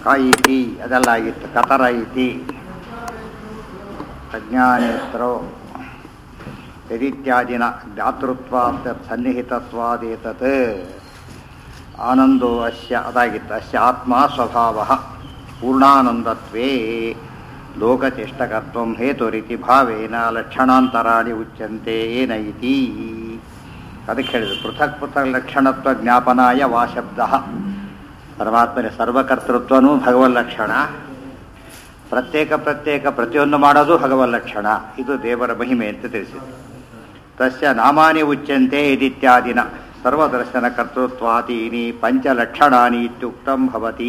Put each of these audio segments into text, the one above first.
ಕ ಇತಿ ಅದೆಲ್ಲ ಆಗಿತ್ತು ಕತರ ಇತಿ ಅಜ್ಞಾನೇತ್ರೋ ಯದಿತ್ಯಾದಿನ ಜ್ಞಾತೃತ್ವಾತ್ ಸನ್ನಿಹಿತತ್ವಾದೇತತ್ ಆನಂದೋ ಅಸ್ಯ ಅದಾಗಿತ್ತು ಅಸ್ಯ ಆತ್ಮ ಸ್ವಭಾವ ಪೂರ್ಣಾನಂದತ್ವೇ ಲೋಕಚೇಷ್ಟಕತ್ವಂ ಹೇತುರಿತಿ ಭಾವೇನ ಲಕ್ಷಣಾಂತರಾಣಿ ಉಚ್ಯಂತೆ ಏನ ಇತಿ ಅದಕ್ಕೆ ಹೇಳಿದ್ರು ಪೃಥಕ್ ಪೃಥಕ್ ಲಕ್ಷಣತ್ವ ಜ್ಞಾಪನಾಯ ವಾ ಶಬ್ದ ಪರಮಾತ್ಮನ ಸರ್ವಕರ್ತೃತ್ವನೂ ಭಗವನ್ ಲಕ್ಷಣ ಪ್ರತ್ಯೇಕ ಪ್ರತ್ಯೇಕ ಪ್ರತಿಯೊಂದು ಮಾಡೋದು ಭಗವನ್ ಲಕ್ಷಣ ಇದು ದೇವರ ಮಹಿಮೆ ಅಂತ ತಿಳಿಸಿದೆ ತಸ್ಯ ನಾಮಾನಿ ಉಚ್ಯಂತೆ ಇದಿತ್ಯಾದಿನ ಸರ್ವದರ್ಶನ ಕರ್ತೃತ್ವಾದೀನಿ ಪಂಚಲಕ್ಷಣಾನಿ ಇತ್ಯುಕ್ತಂ ಭವತಿ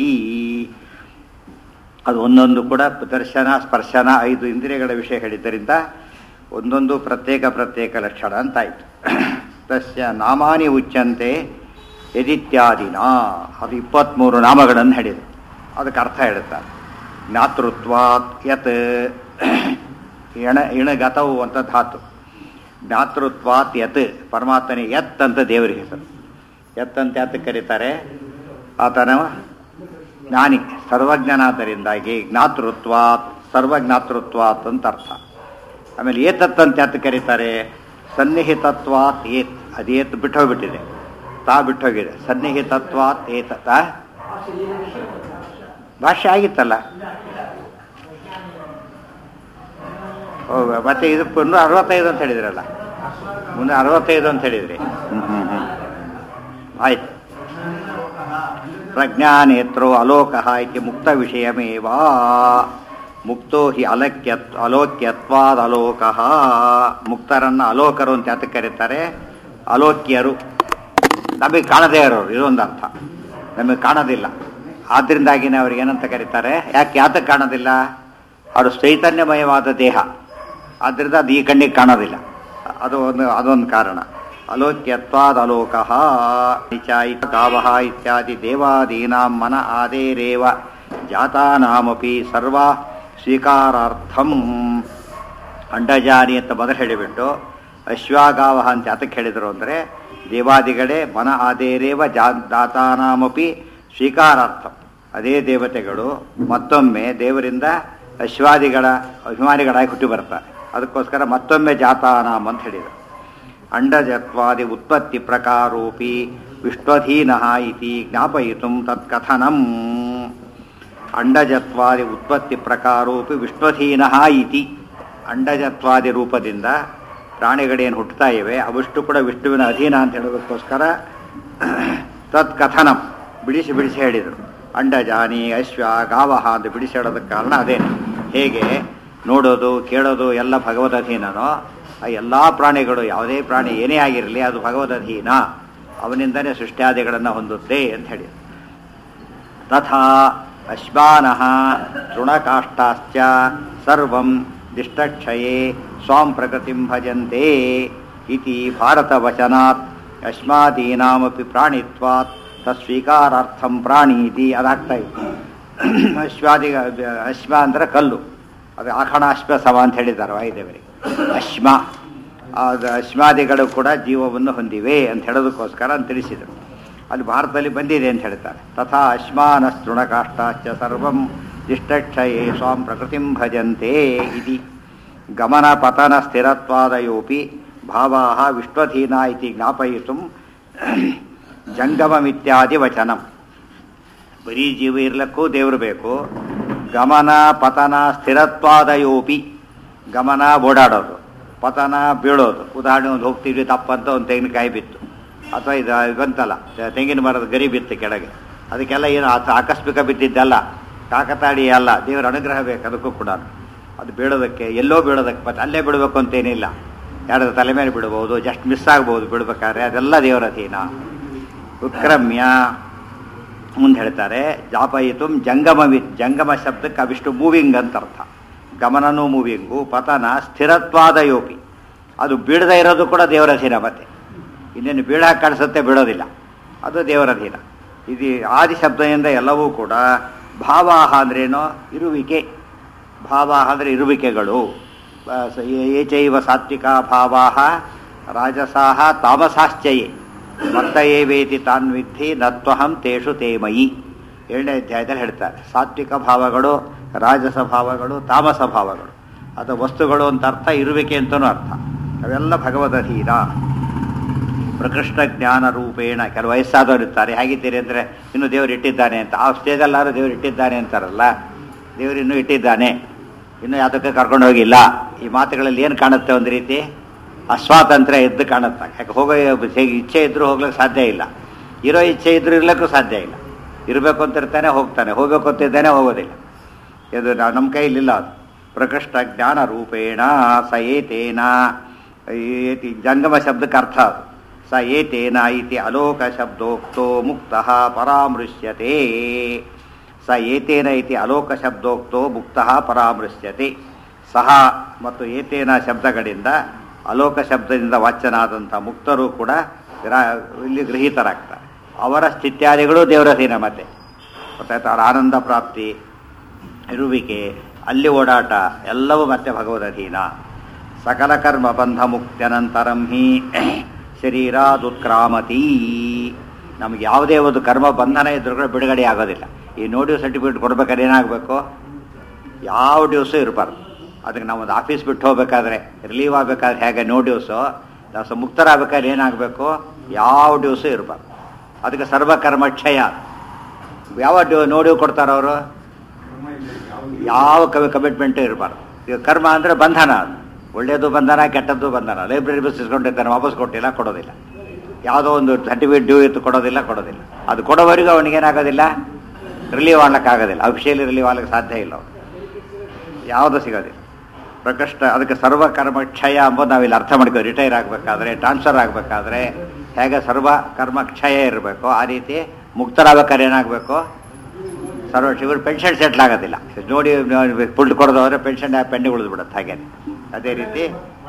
ಅದು ಒಂದೊಂದು ಕೂಡ ದರ್ಶನ ಸ್ಪರ್ಶನ ಐದು ಇಂದ್ರಿಯಗಳ ವಿಷಯ ಹೇಳಿದ್ದರಿಂದ ಒಂದೊಂದು ಪ್ರತ್ಯೇಕ ಪ್ರತ್ಯೇಕ ಲಕ್ಷಣ ಅಂತಾಯಿತು ತಸ್ಯ ನಾಮಾನಿ ಉಚ್ಯಂತೆ ಯದಿತ್ಯಾದಿನ ಅದು ಇಪ್ಪತ್ತ್ಮೂರು ನಾಮಗಳನ್ನು ಹೇಳಿದರು ಅದಕ್ಕೆ ಅರ್ಥ ಹೇಳುತ್ತಾರೆ ಜ್ಞಾತೃತ್ವಾತ್ ಯತ್ ಎಣ ಇಣಗತವು ಅಂತ ಧಾತು ಜ್ಞಾತೃತ್ವಾತ್ ಯತ್ ಪರಮಾತ್ಮನಿಗೆ ಯತ್ ಅಂತ ದೇವರ ಹೆಸರು ಯತ್ ಅಂತ ಯಾತಕ್ಕೆ ಕರೀತಾರೆ ಆತನ ಜ್ಞಾನಿ ಸರ್ವಜ್ಞನಾದರಿಂದಾಗಿ ಜ್ಞಾತೃತ್ವಾತ್ ಸರ್ವಜ್ಞಾತೃತ್ವಾತ್ ಅಂತ ಅರ್ಥ ಆಮೇಲೆ ಏತತ್ ಅಂತ ಯಾತಕ್ಕೆ ಕರೀತಾರೆ ಸನ್ನಿಹಿತತ್ವಾತ್ ಏತ್ ಅದೇತ್ ಬಿಟ್ಟೋಗ್ಬಿಟ್ಟಿದೆ ತಾ ಬಿಟ್ಟೋಗಿದೆ ಸನ್ನಿಹಿತತ್ವಾತ್ ಏತತ ಭಾಷೆ ಆಗಿತ್ತಲ್ಲ ಓ, ಮತ್ತೆ ಇದು ಪುನಃ ಅರವತ್ತೈದು ಅಂತ ಹೇಳಿದ್ರಲ್ಲ ಮುಂದೆ ಅರವತ್ತೈದು ಅಂತ ಹೇಳಿದ್ರಿ ಹ್ಮ್ ಹ್ಮ್ ಹ್ಮ್ ಆಯ್ತು ಪ್ರಜ್ಞಾನೇತ್ರೋ ಅಲೋಕಃ ಇತಿ ಮುಕ್ತ ವಿಷಯಮೇವಾ ಮುಕ್ತೋ ಹಿ ಅಲಕ್ಯತ್ ಅಲೋಕ್ಯತ್ವಾದ ಅಲೋಕಃ ಮುಕ್ತರನ್ನ ಅಲೋಕರು ಅಂತ ಯಾತಕ್ಕೆ ಕರೀತಾರೆ ಅಲೋಕ್ಯರು ನಮಗೆ ಕಾಣದೇ ಇರೋರು ಇದೊಂದು ಅರ್ಥ ನಮಗೆ ಕಾಣೋದಿಲ್ಲ ಆದ್ದರಿಂದಾಗಿನೇ ಅವ್ರಿಗೆ ಏನಂತ ಕರೀತಾರೆ ಯಾಕೆ ಯಾತಕ್ಕೆ ಕಾಣೋದಿಲ್ಲ ಅವರು ಚೈತನ್ಯಮಯವಾದ ದೇಹ ಆದ್ದರಿಂದ ಅದು ಈ ಕಣ್ಣಿಗೆ ಕಾಣೋದಿಲ್ಲ ಅದು ಒಂದು ಅದೊಂದು ಕಾರಣ ಅಲೋಕ್ಯತ್ವಾದ ಅಲೋಕಃ ನಿಚಾಯಿ ಗಾವಃ ಇತ್ಯಾದಿ ದೇವಾದೀನಾಂ ಮನ ಆದೇರೇವ ಜಾತಾನಾಮಪಿ ಸರ್ವ ಸ್ವೀಕಾರಾರ್ಥಂ ಅಂಡಜಾನಿ ಅಂತ ಮೊದಲು ಹೇಳಿಬಿಟ್ಟು ಅಶ್ವಾಗಾವಹ ಅಂತ ಯಾತಕ್ಕೆ ಹೇಳಿದರು ಅಂದರೆ ದೇವಾದಿಗಳೇ ಮನ ಆದೇರೇವ ಜಾ ದಾತಾನಾಮಪಿ ಸ್ವೀಕಾರಾರ್ಥ ಅದೇ ದೇವತೆಗಳು ಮತ್ತೊಮ್ಮೆ ದೇವರಿಂದ ಅಶ್ವಾದಿಗಳ ಅಭಿಮಾನಿಗಳಾಗಿ ಹುಟ್ಟಿ ಬರ್ತಾರೆ ಅದಕ್ಕೋಸ್ಕರ ಮತ್ತೊಮ್ಮೆ ಜಾತಾನಾಮ್ ಅಂತ ಹೇಳಿದರು ಅಂಡಜತ್ವಾದಿ ಉತ್ಪತ್ತಿ ಪ್ರಕಾರೋಪಿ ವಿಶ್ವಧೀನಃ ಇತಿ ಜ್ಞಾಪಯಿತು ತತ್ಕಥನಂ ಅಂಡಜತ್ವಾದಿ ಉತ್ಪತ್ತಿ ಪ್ರಕಾರೋಪಿ ವಿಶ್ವಧೀನಃ ಇತಿ ಅಂಡಜತ್ವಾದಿ ರೂಪದಿಂದ ಪ್ರಾಣಿಗಳೇನು ಹುಟ್ಟುತ್ತಾ ಇವೆ ಅವಿಷ್ಟು ಕೂಡ ವಿಷ್ಣುವಿನ ಅಧೀನ ಅಂತ ಹೇಳೋದಕ್ಕೋಸ್ಕರ ತತ್ಕಥನಂ ಬಿಡಿಸಿ ಬಿಡಿಸಿ ಹೇಳಿದರು ಅಂಡಜಾನಿ ಅಶ್ವ ಗಾವಹ ಅಂತ ಬಿಡಿಸಿ ಹೇಳೋದಕ್ಕೆ ಕಾರಣ ಅದೇನೆ ಹೇಗೆ ನೋಡೋದು ಕೇಳೋದು ಎಲ್ಲ ಭಗವದ್ ಅಧೀನನೋ ಆ ಎಲ್ಲ ಪ್ರಾಣಿಗಳು ಯಾವುದೇ ಪ್ರಾಣಿ ಏನೇ ಆಗಿರಲಿ ಅದು ಭಗವದ್ ಅಧೀನ ಅವನಿಂದನೇ ಸೃಷ್ಟ್ಯಾದಿಗಳನ್ನು ಹೊಂದುತ್ತೆ ಅಂತ ಹೇಳಿ ತಥಾ ಅಶ್ವಾನಃ ತೃಣಕಾಷ್ಠಾಶ್ಚ ಸರ್ವಂ ದಿಷ್ಟಕ್ಷಯೇ ಸ್ವಾಂ ಪ್ರಕೃತಿಂ ಭಜಂತೆ ಇತಿ ಭಾರತವಚನಾತ್ ಅಶ್ಮಾದೀನಾಮಪಿ ಪ್ರಾಣಿತ್ವಾತ್ ತತ್ಸ್ವೀಕಾರಾರ್ಥಂ ಪ್ರಾಣೀತಿ ಅದಾಗ್ತಾ ಇತ್ತು ಅಶ್ವಾದಿ ಅಶ್ವ ಅಂದ್ರೆ ಕಲ್ಲು ಅದು ಆಖಣ ಅಶ್ವ ಸಮ ಅಂತ ಹೇಳಿದ್ದಾರೆ ವಾಯುದೇವರಿಗೆ ಅಶ್ಮ ಅದು ಅಶ್ವಾದಿಗಳು ಕೂಡ ಜೀವವನ್ನು ಹೊಂದಿವೆ ಅಂತ ಹೇಳೋದಕ್ಕೋಸ್ಕರ ಅಂತ ತಿಳಿಸಿದರು ಅಲ್ಲಿ ಭಾರತದಲ್ಲಿ ಬಂದಿದೆ ಅಂತ ಹೇಳ್ತಾರೆ ತಥಾ ಅಶ್ಮಾನ ತೃಣಕಾಷ್ಠಾಶ್ಚ ಸರ್ವಂ ದಿಷ್ಟಕ್ಷಯೇ ಸ್ವಾಂ ಪ್ರಕೃತಿಂ ಭಜಂತೆ ಇತಿ ಗಮನ ಪತನ ಸ್ಥಿರತ್ವಾದಯೋಪಿ ಭಾವಾ ವಿಶ್ವಧೀನ ಇತಿ ಜ್ಞಾಪಯಿತು ಜಂಗಮಮಿತ್ಯಾದಿ ವಚನಂ ಬರೀ ಜೀವ ಇರ್ಲಕ್ಕೂ ದೇವರು ಬೇಕು ಗಮನ ಪತನ ಸ್ಥಿರತ್ವಾದಯೋಪಿ ಗಮನ ಓಡಾಡೋದು ಪತನ ಬೀಳೋದು ಉದಾಹರಣೆ ಒಂದು ಹೋಗ್ತೀವಿ ತಪ್ಪಂತ ಒಂದು ತೆಂಗಿನಕಾಯಿ ಬಿತ್ತು ಅಥವಾ ಇದು ಬಂತಲ್ಲ ತೆಂಗಿನ ಮರದ ಗರಿ ಬಿತ್ತು ಕೆಳಗೆ ಅದಕ್ಕೆಲ್ಲ ಏನು ಆತ- ಆಕಸ್ಮಿಕ ಬಿದ್ದಿದ್ದಲ್ಲ ಕಾಕತಾಡಿ ಅಲ್ಲ ದೇವರ ಅನುಗ್ರಹ ಬೇಕು ಅದಕ್ಕೂ ಕೂಡ ಅದು ಬೀಳೋದಕ್ಕೆ ಎಲ್ಲೋ ಬೀಳೋದಕ್ಕೆ ಮತ್ತೆ ಅಲ್ಲೇ ಬಿಡಬೇಕು ಅಂತೇನಿಲ್ಲ ಯಾರದ ತಲೆ ಮೇಲೆ ಬಿಡ್ಬೋದು ಜಸ್ಟ್ ಮಿಸ್ ಆಗ್ಬೋದು ಬಿಡ್ಬೇಕಾದ್ರೆ ಅದೆಲ್ಲ ದೇವರ ಅಧೀನ ಉತ್ಕ್ರಮ್ಯ ಮುಂದೆ ಹೇಳ್ತಾರೆ ಜಾಪಯಿತು ಜಂಗಮ ವಿ- ಜಂಗಮ ಶಬ್ದಕ್ಕೆ ಅವಿಷ್ಟು ಮೂವಿಂಗ್ ಅಂತ ಅರ್ಥ ಗಮನನೂ ಮೂವಿಂಗು ಪತನ ಸ್ಥಿರತ್ವಾದ ಯೋಪಿ ಅದು ಬೀಳದೇ ಇರೋದು ಕೂಡ ದೇವರ ಅಧೀನ ಮತ್ತೆ ಇನ್ನೇನು ಬೀಳಾಕ ಕಾಣಿಸುತ್ತೆ ಬಿಡೋದಿಲ್ಲ ಅದು ದೇವರ ಅಧೀನ ಇದು ಆದಿ ಶಬ್ದದಿಂದ ಎಲ್ಲವೂ ಕೂಡ ಭಾವಾಹ ಅಂದ್ರೇನು ಇರುವಿಕೆ ಭಾವಾಹ ಅಂದರೆ ಇರುವಿಕೆಗಳು ಆ, ಸ- ಏ- ಏಚೈವ ಸಾತ್ವಿಕ ಭಾವಾಹ ರಾಜಸಾಹ ತಾಮಸಾಶ್ಚಯೇ ಮತ್ತ ಏವೇತಿ ತಾನ್ವಿದ್ಧಿ ನತ್ವಹಂ ತೇಷು ತೇಮಯಿ ಏಳನೇ ಅಧ್ಯಾಯದಲ್ಲಿ ಹೇಳ್ತಾರೆ ಸಾತ್ವಿಕ ಭಾವಗಳು ರಾಜಸ ಭಾವಗಳು ತಾಮಸ ಭಾವಗಳು ಅಥವಾ ವಸ್ತುಗಳು ಅಂತ ಅರ್ಥ ಇರುವಿಕೆ ಅಂತನೂ ಅರ್ಥ ಅವೆಲ್ಲ ಭಗವದಧೀನ ಪ್ರಕೃಷ್ಟ ಜ್ಞಾನ ರೂಪೇಣ ಕೆಲವು ವಯಸ್ಸಾದವರು ಇರ್ತಾರೆ ಹೇಗಿದ್ದೀರಿ ಅಂದರೆ ಇನ್ನು ದೇವರು ಇಟ್ಟಿದ್ದಾನೆ ಅಂತ ಆ ಸ್ಟೇಜಲ್ಲಾರು ದೇವರು ಇಟ್ಟಿದ್ದಾನೆ ಅಂತಾರಲ್ಲ ದೇವರು ಇನ್ನೂ ಇಟ್ಟಿದ್ದಾನೆ ಇನ್ನೂ ಯಾವುದಕ್ಕೆ ಕರ್ಕೊಂಡು ಹೋಗಿಲ್ಲ ಈ ಮಾತುಗಳಲ್ಲಿ ಏನು ಕಾಣುತ್ತೆ ಒಂದು ರೀತಿ ಅಸ್ವಾತಂತ್ರ್ಯ ಎದ್ದು ಕಾಣುತ್ತೆ ಯಾಕೆ ಹೋಗೋ ಇಚ್ಛೆ ಇದ್ರೂ ಹೋಗ್ಲಿಕ್ಕೆ ಸಾಧ್ಯ ಇಲ್ಲ ಇರೋ ಇಚ್ಛೆ ಇದ್ರೂ ಇರ್ಲಿಕ್ಕೂ ಸಾಧ್ಯ ಇಲ್ಲ ಇರಬೇಕು ಅಂತ ಇರ್ತಾನೆ ಹೋಗ್ತಾನೆ ಹೋಗ್ಬೇಕು ಅಂತ ಇದ್ದಾನೆ ಹೋಗೋದಿಲ್ಲ ಇದು ನಾವು ನಮ್ಮ ಕೈಲಿಲ್ಲ ಅದು ಪ್ರಕೃಷ್ಟ ಜ್ಞಾನ ರೂಪೇಣ ಸ ಏತೇನ ಏತಿ ಜಂಗಮ ಶಬ್ದಕ್ಕೆ ಅರ್ಥ ಅದು ಸ ಏತೇನ ಇತಿ ಅಲೋಕ ಶಬ್ದೋಕ್ತೋ ಮುಕ್ತ ಪರಾಮೃಶ್ಯತೆ ಸ ಏತೇನ ಇತಿ ಅಲೋಕ ಶಬ್ದೋಕ್ತೋ ಮುಕ್ತ ಪರಾಮೃಶ್ಯತೆ ಸಹ ಮತ್ತು ಏತೇನ ಶಬ್ದಗಳಿಂದ ಅಲೋಕ ಶಬ್ದದಿಂದ ವಾಚ್ಯನಾದಂಥ ಮುಕ್ತರು ಕೂಡ ಗ್ರಾ- ಇಲ್ಲಿ ಗೃಹೀತರಾಗ್ತಾರೆ ಅವರ ಸ್ಥಿತ್ಯಾದಿಗಳು ದೇವರಧೀನ ಮತ್ತೆ ಗೊತ್ತಾಯ್ತು ಅವರ ಆನಂದ ಪ್ರಾಪ್ತಿ ಇರುವಿಕೆ ಅಲ್ಲಿ ಓಡಾಟ ಎಲ್ಲವೂ ಮತ್ತೆ ಭಗವದಧೀನ ಸಕಲ ಕರ್ಮ ಬಂಧ ಮುಕ್ತ್ಯನಂತರಂ ಹಿ ಶರೀರಾದುತ್ಕ್ರಾಮತಿ ನಮ್ಗೆ ಯಾವುದೇ ಒಂದು ಕರ್ಮ ಬಂಧನ ಇದ್ರೂ ಕೂಡ ಬಿಡುಗಡೆ ಆಗೋದಿಲ್ಲ ಈ ನೋಡಿವ್ ಸರ್ಟಿಫಿಕೇಟ್ ಕೊಡ್ಬೇಕಾದ್ರೆ ಏನಾಗಬೇಕು ಯಾವ ಡ್ಯೂಸು ಇರಬಾರ್ದು ಅದಕ್ಕೆ ನಾವು ಒಂದು ಆಫೀಸ್ ಬಿಟ್ಟು ಹೋಗ್ಬೇಕಾದ್ರೆ ರಿಲೀವ್ ಆಗಬೇಕಾದ್ರೆ ಹೇಗೆ ನೋ ಡ್ಯೂಸು ನಾವು ಸ ಮುಕ್ತರಾಗಬೇಕಾದ್ರೆ ಏನಾಗಬೇಕು ಯಾವ ಡ್ಯೂಸು ಇರಬಾರ್ದು ಅದಕ್ಕೆ ಸರ್ವಕರ್ಮ ಕ್ಷಯ ಯಾವ ಡ್ಯೂ ನೋಡಿ ಕೊಡ್ತಾರ ಅವರು ಯಾವ ಕವಿ ಕಮಿಟ್ಮೆಂಟು ಇರಬಾರ್ದು ಈಗ ಕರ್ಮ ಅಂದರೆ ಬಂಧನ ಅದು ಒಳ್ಳೆಯದು ಬಂಧನ ಕೆಟ್ಟದ್ದು ಬಂಧನ ಲೈಬ್ರರಿ ಬಸ್ ಇಸ್ಕೊಂಡಿರ್ತಾನೆ ವಾಪಸ್ ಕೊಟ್ಟಿಲ್ಲ ಕೊಡೋದಿಲ್ಲ ಯಾವುದೋ ಒಂದು ಸರ್ಟಿಫಿಕೇಟ್ ಡ್ಯೂ ಇತ್ತು ಕೊಡೋದಿಲ್ಲ ಕೊಡೋದಿಲ್ಲ ಅದು ಕೊಡೋವರೆಗೂ ಅವನಿಗೇನಾಗೋದಿಲ್ಲ ರಿಲೀವ್ ಆಗ್ಲಿಕ್ಕಾಗೋದಿಲ್ಲ ಅಫಿಷಿಯಲಿ ರಿಲೀವ್ ಆಗ್ಲಿಕ್ಕೆ ಸಾಧ್ಯ ಇಲ್ಲ ಅವ್ನು ಯಾವುದು ಸಿಗೋದಿಲ್ಲ ಪ್ರಕೃಷ್ಟ ಅದಕ್ಕೆ ಸರ್ವ ಕರ್ಮ ಕ್ಷಯ ಅಂಬೋದು ನಾವಿಲ್ಲಿ ಅರ್ಥ ಮಾಡ್ಕೋ ರಿಟೈರ್ ಆಗಬೇಕಾದ್ರೆ ಟ್ರಾನ್ಸ್ಫರ್ ಆಗಬೇಕಾದ್ರೆ ಹೇಗೆ ಸರ್ವ ಕರ್ಮ ಕ್ಷಯ ಇರಬೇಕು ಆ ರೀತಿ ಮುಕ್ತರಾಗಬೇಕಾದ್ರೆ ಏನಾಗಬೇಕು ಸರ್ವ ಇವರು ಪೆನ್ಷನ್ ಸೆಟ್ಲ್ ಆಗೋದಿಲ್ಲ ನೋಡಿ ಫುಡ್ ಕೊಡೋದವ್ರೆ ಪೆನ್ಷನ್ ಪೆಂಡಿಂಗ್ ಉಳಿದ್ಬಿಡುತ್ತೆ ಹಾಗೆ ಅದೇ ರೀತಿ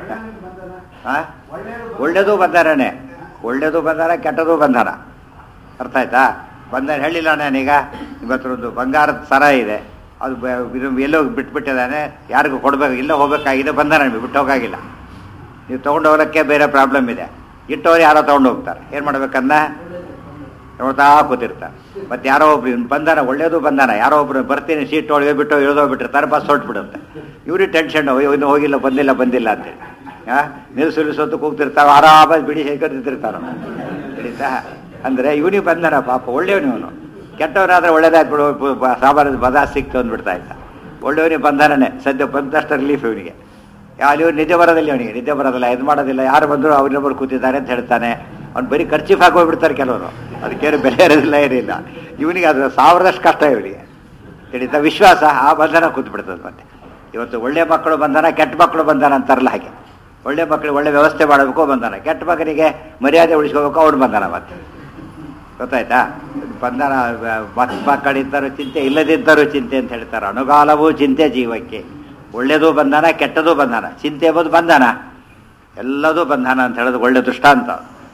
ಆ? ಒಳ್ಳೇದು ಬಂದಾರನೇ ಒಳ್ಳೇದು ಬಂದಾರ ಕೆಟ್ಟದು ಬಂದಾರ ಅರ್ಥ ಆಯ್ತಾ ಬಂದಾರ ಹೇಳಿಲ್ಲ ನಾನೀಗ ಇವತ್ತೊಂದು ಬಂಗಾರದ ಸರ ಇದೆ ಅದು ಬ- ಇದು ಎಲ್ಲೋ ಬಿಟ್ಬಿಟ್ಟಿದ್ದಾನೆ ಯಾರಿಗೂ ಕೊಡಬೇಕು ಇಲ್ಲ ಹೋಗಬೇಕಾಗಿದೆ ಬಂದಾರ ಬಿಟ್ಟು ಹೋಗಾಗಿಲ್ಲ ನೀವು ತೊಗೊಂಡು ಹೋಗೋಕ್ಕೆ ಬೇರೆ ಪ್ರಾಬ್ಲಮ್ ಇದೆ ಇಟ್ಟವ್ರು ಯಾರೋ ತೊಗೊಂಡು ಹೋಗ್ತಾರೆ ಏನು ಮಾಡ್ಬೇಕನ್ನ ನೋಡ್ತಾ ಕೂತಿರ್ತಾರೆ ಮತ್ತೆ ಯಾರೋ ಒಬ್ರು ಇವ್ನು ಬಂದಾನ ಒಳ್ಳೇದು ಬಂದಾನ ಯಾರೋ ಒಬ್ರು ಬರ್ತೀನಿ ಸೀಟ್ ಒಳಗೆ ಬಿಟ್ಟು ಇಳಿದೋ ಬಿಟ್ಟಿರ್ತಾರೆ ಬಸ್ ಹೊರಟ್ಬಿಡುತ್ತೆ ಇವ್ರಿಗೆ ಟೆನ್ಷನ್ ಇನ್ನು ಹೋಗಿಲ್ಲ ಬಂದಿಲ್ಲ ಬಂದಿಲ್ಲ ಅಂತೇಳಿ ಆ ನಿಲ್ಸು ನಿಲ್ಸೊತ್ತು ಕೂಗ್ತಿರ್ತಾವೆ ಆರಾಮಾಗಿ ಬಿಡಿ ಸೇರ್ಕೊಂಡಿರ್ತಾರ ಹಿಡಿತಾ ಅಂದರೆ ಇವನಿಗೆ ಬಂದಾನ ಪಾಪ ಒಳ್ಳೆಯವನು ಇವನು ಕೆಟ್ಟವನಾದ್ರೆ ಒಳ್ಳೇದಾಯ್ತು ಬಿಡು ಸಾಮಾನ್ಯ ಬದ ಸಿಕ್ತು ಅಂದ್ಬಿಡ್ತಾ ಇದ್ದ ಒಳ್ಳೆಯವನಿಗೆ ಬಂದಾನೇ ಸದ್ಯ ಬಂದಷ್ಟು ರಿಲೀಫ್ ಇವನಿಗೆ ಅಲ್ಲಿ ಇವ್ರು ನಿದ್ದೆ ಬರೋದಿಲ್ಲ ಅವನಿಗೆ ನಿದ್ದೆ ಬರೋದಿಲ್ಲ ಇದು ಮಾಡೋದಿಲ್ಲ ಯಾರು ಬಂದರೂ ಅವ್ರನ್ನೊಬ್ಬರು ಕೂತಿದ್ದಾರೆ ಅಂತ ಹೇಳ್ತಾನೆ ಅವ್ನು ಬರೀ ಖರ್ಚಿಗೆ ಹಾಕೋಗ್ಬಿಡ್ತಾರೆ ಕೆಲವರು ಅದಕ್ಕೇನು ಬೆಲೆ ಇರೋದಿಲ್ಲ ಏನಿಲ್ಲ ಇವನಿಗೆ ಅದು ಸಾವಿರದಷ್ಟು ಕಷ್ಟ ಇವನಿಗೆ ಹಿಡಿತಾ ವಿಶ್ವಾಸ ಆ ಬಂಧನ ಕೂತ್ಬಿಡ್ತದೆ ಮತ್ತೆ ಇವತ್ತು ಒಳ್ಳೆ ಮಕ್ಕಳು ಬಂಧನ ಕೆಟ್ಟ ಮಕ್ಕಳು ಬಂಧನ ಅಂತಾರಲ್ಲ ಹಾಗೆ ಒಳ್ಳೆ ಮಕ್ಕಳಿಗೆ ಒಳ್ಳೆ ವ್ಯವಸ್ಥೆ ಮಾಡಬೇಕು ಬಂಧನ ಕೆಟ್ಟ ಮಗನಿಗೆ ಮರ್ಯಾದೆ ಉಳಿಸ್ಕೋಬೇಕು ಅವ್ನು ಬಂಧನ ಮತ್ತೆ ಗೊತ್ತಾಯ್ತಾ ಬಂಧನ ಮಕ್ ಮಕ್ಕಳಿದ್ದರೂ ಚಿಂತೆ ಇಲ್ಲದಿದ್ದರೂ ಚಿಂತೆ ಅಂತ ಹೇಳ್ತಾರೆ ಅನುಗಾಲವೂ ಚಿಂತೆ ಜೀವಕ್ಕೆ ಒಳ್ಳೆಯದು ಬಂಧನ ಕೆಟ್ಟದು ಬಂಧನ ಚಿಂತೆ ಎಂಬುದು ಬಂಧನ ಎಲ್ಲದೂ ಬಂಧನ ಅಂತ ಹೇಳೋದು ಒಳ್ಳೆ ದೃಷ್ಟಾಂತ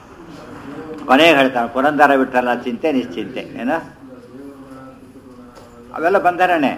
ಕೊನೆಗೆ ಹೇಳ್ತಾನೆ ಪುರಂದರ ಬಿಟ್ಟಲ್ಲ ಚಿಂತೆ ನಿಶ್ಚಿಂತೆ ಏನ ಅವೆಲ್ಲ ಬಂಧನನೇ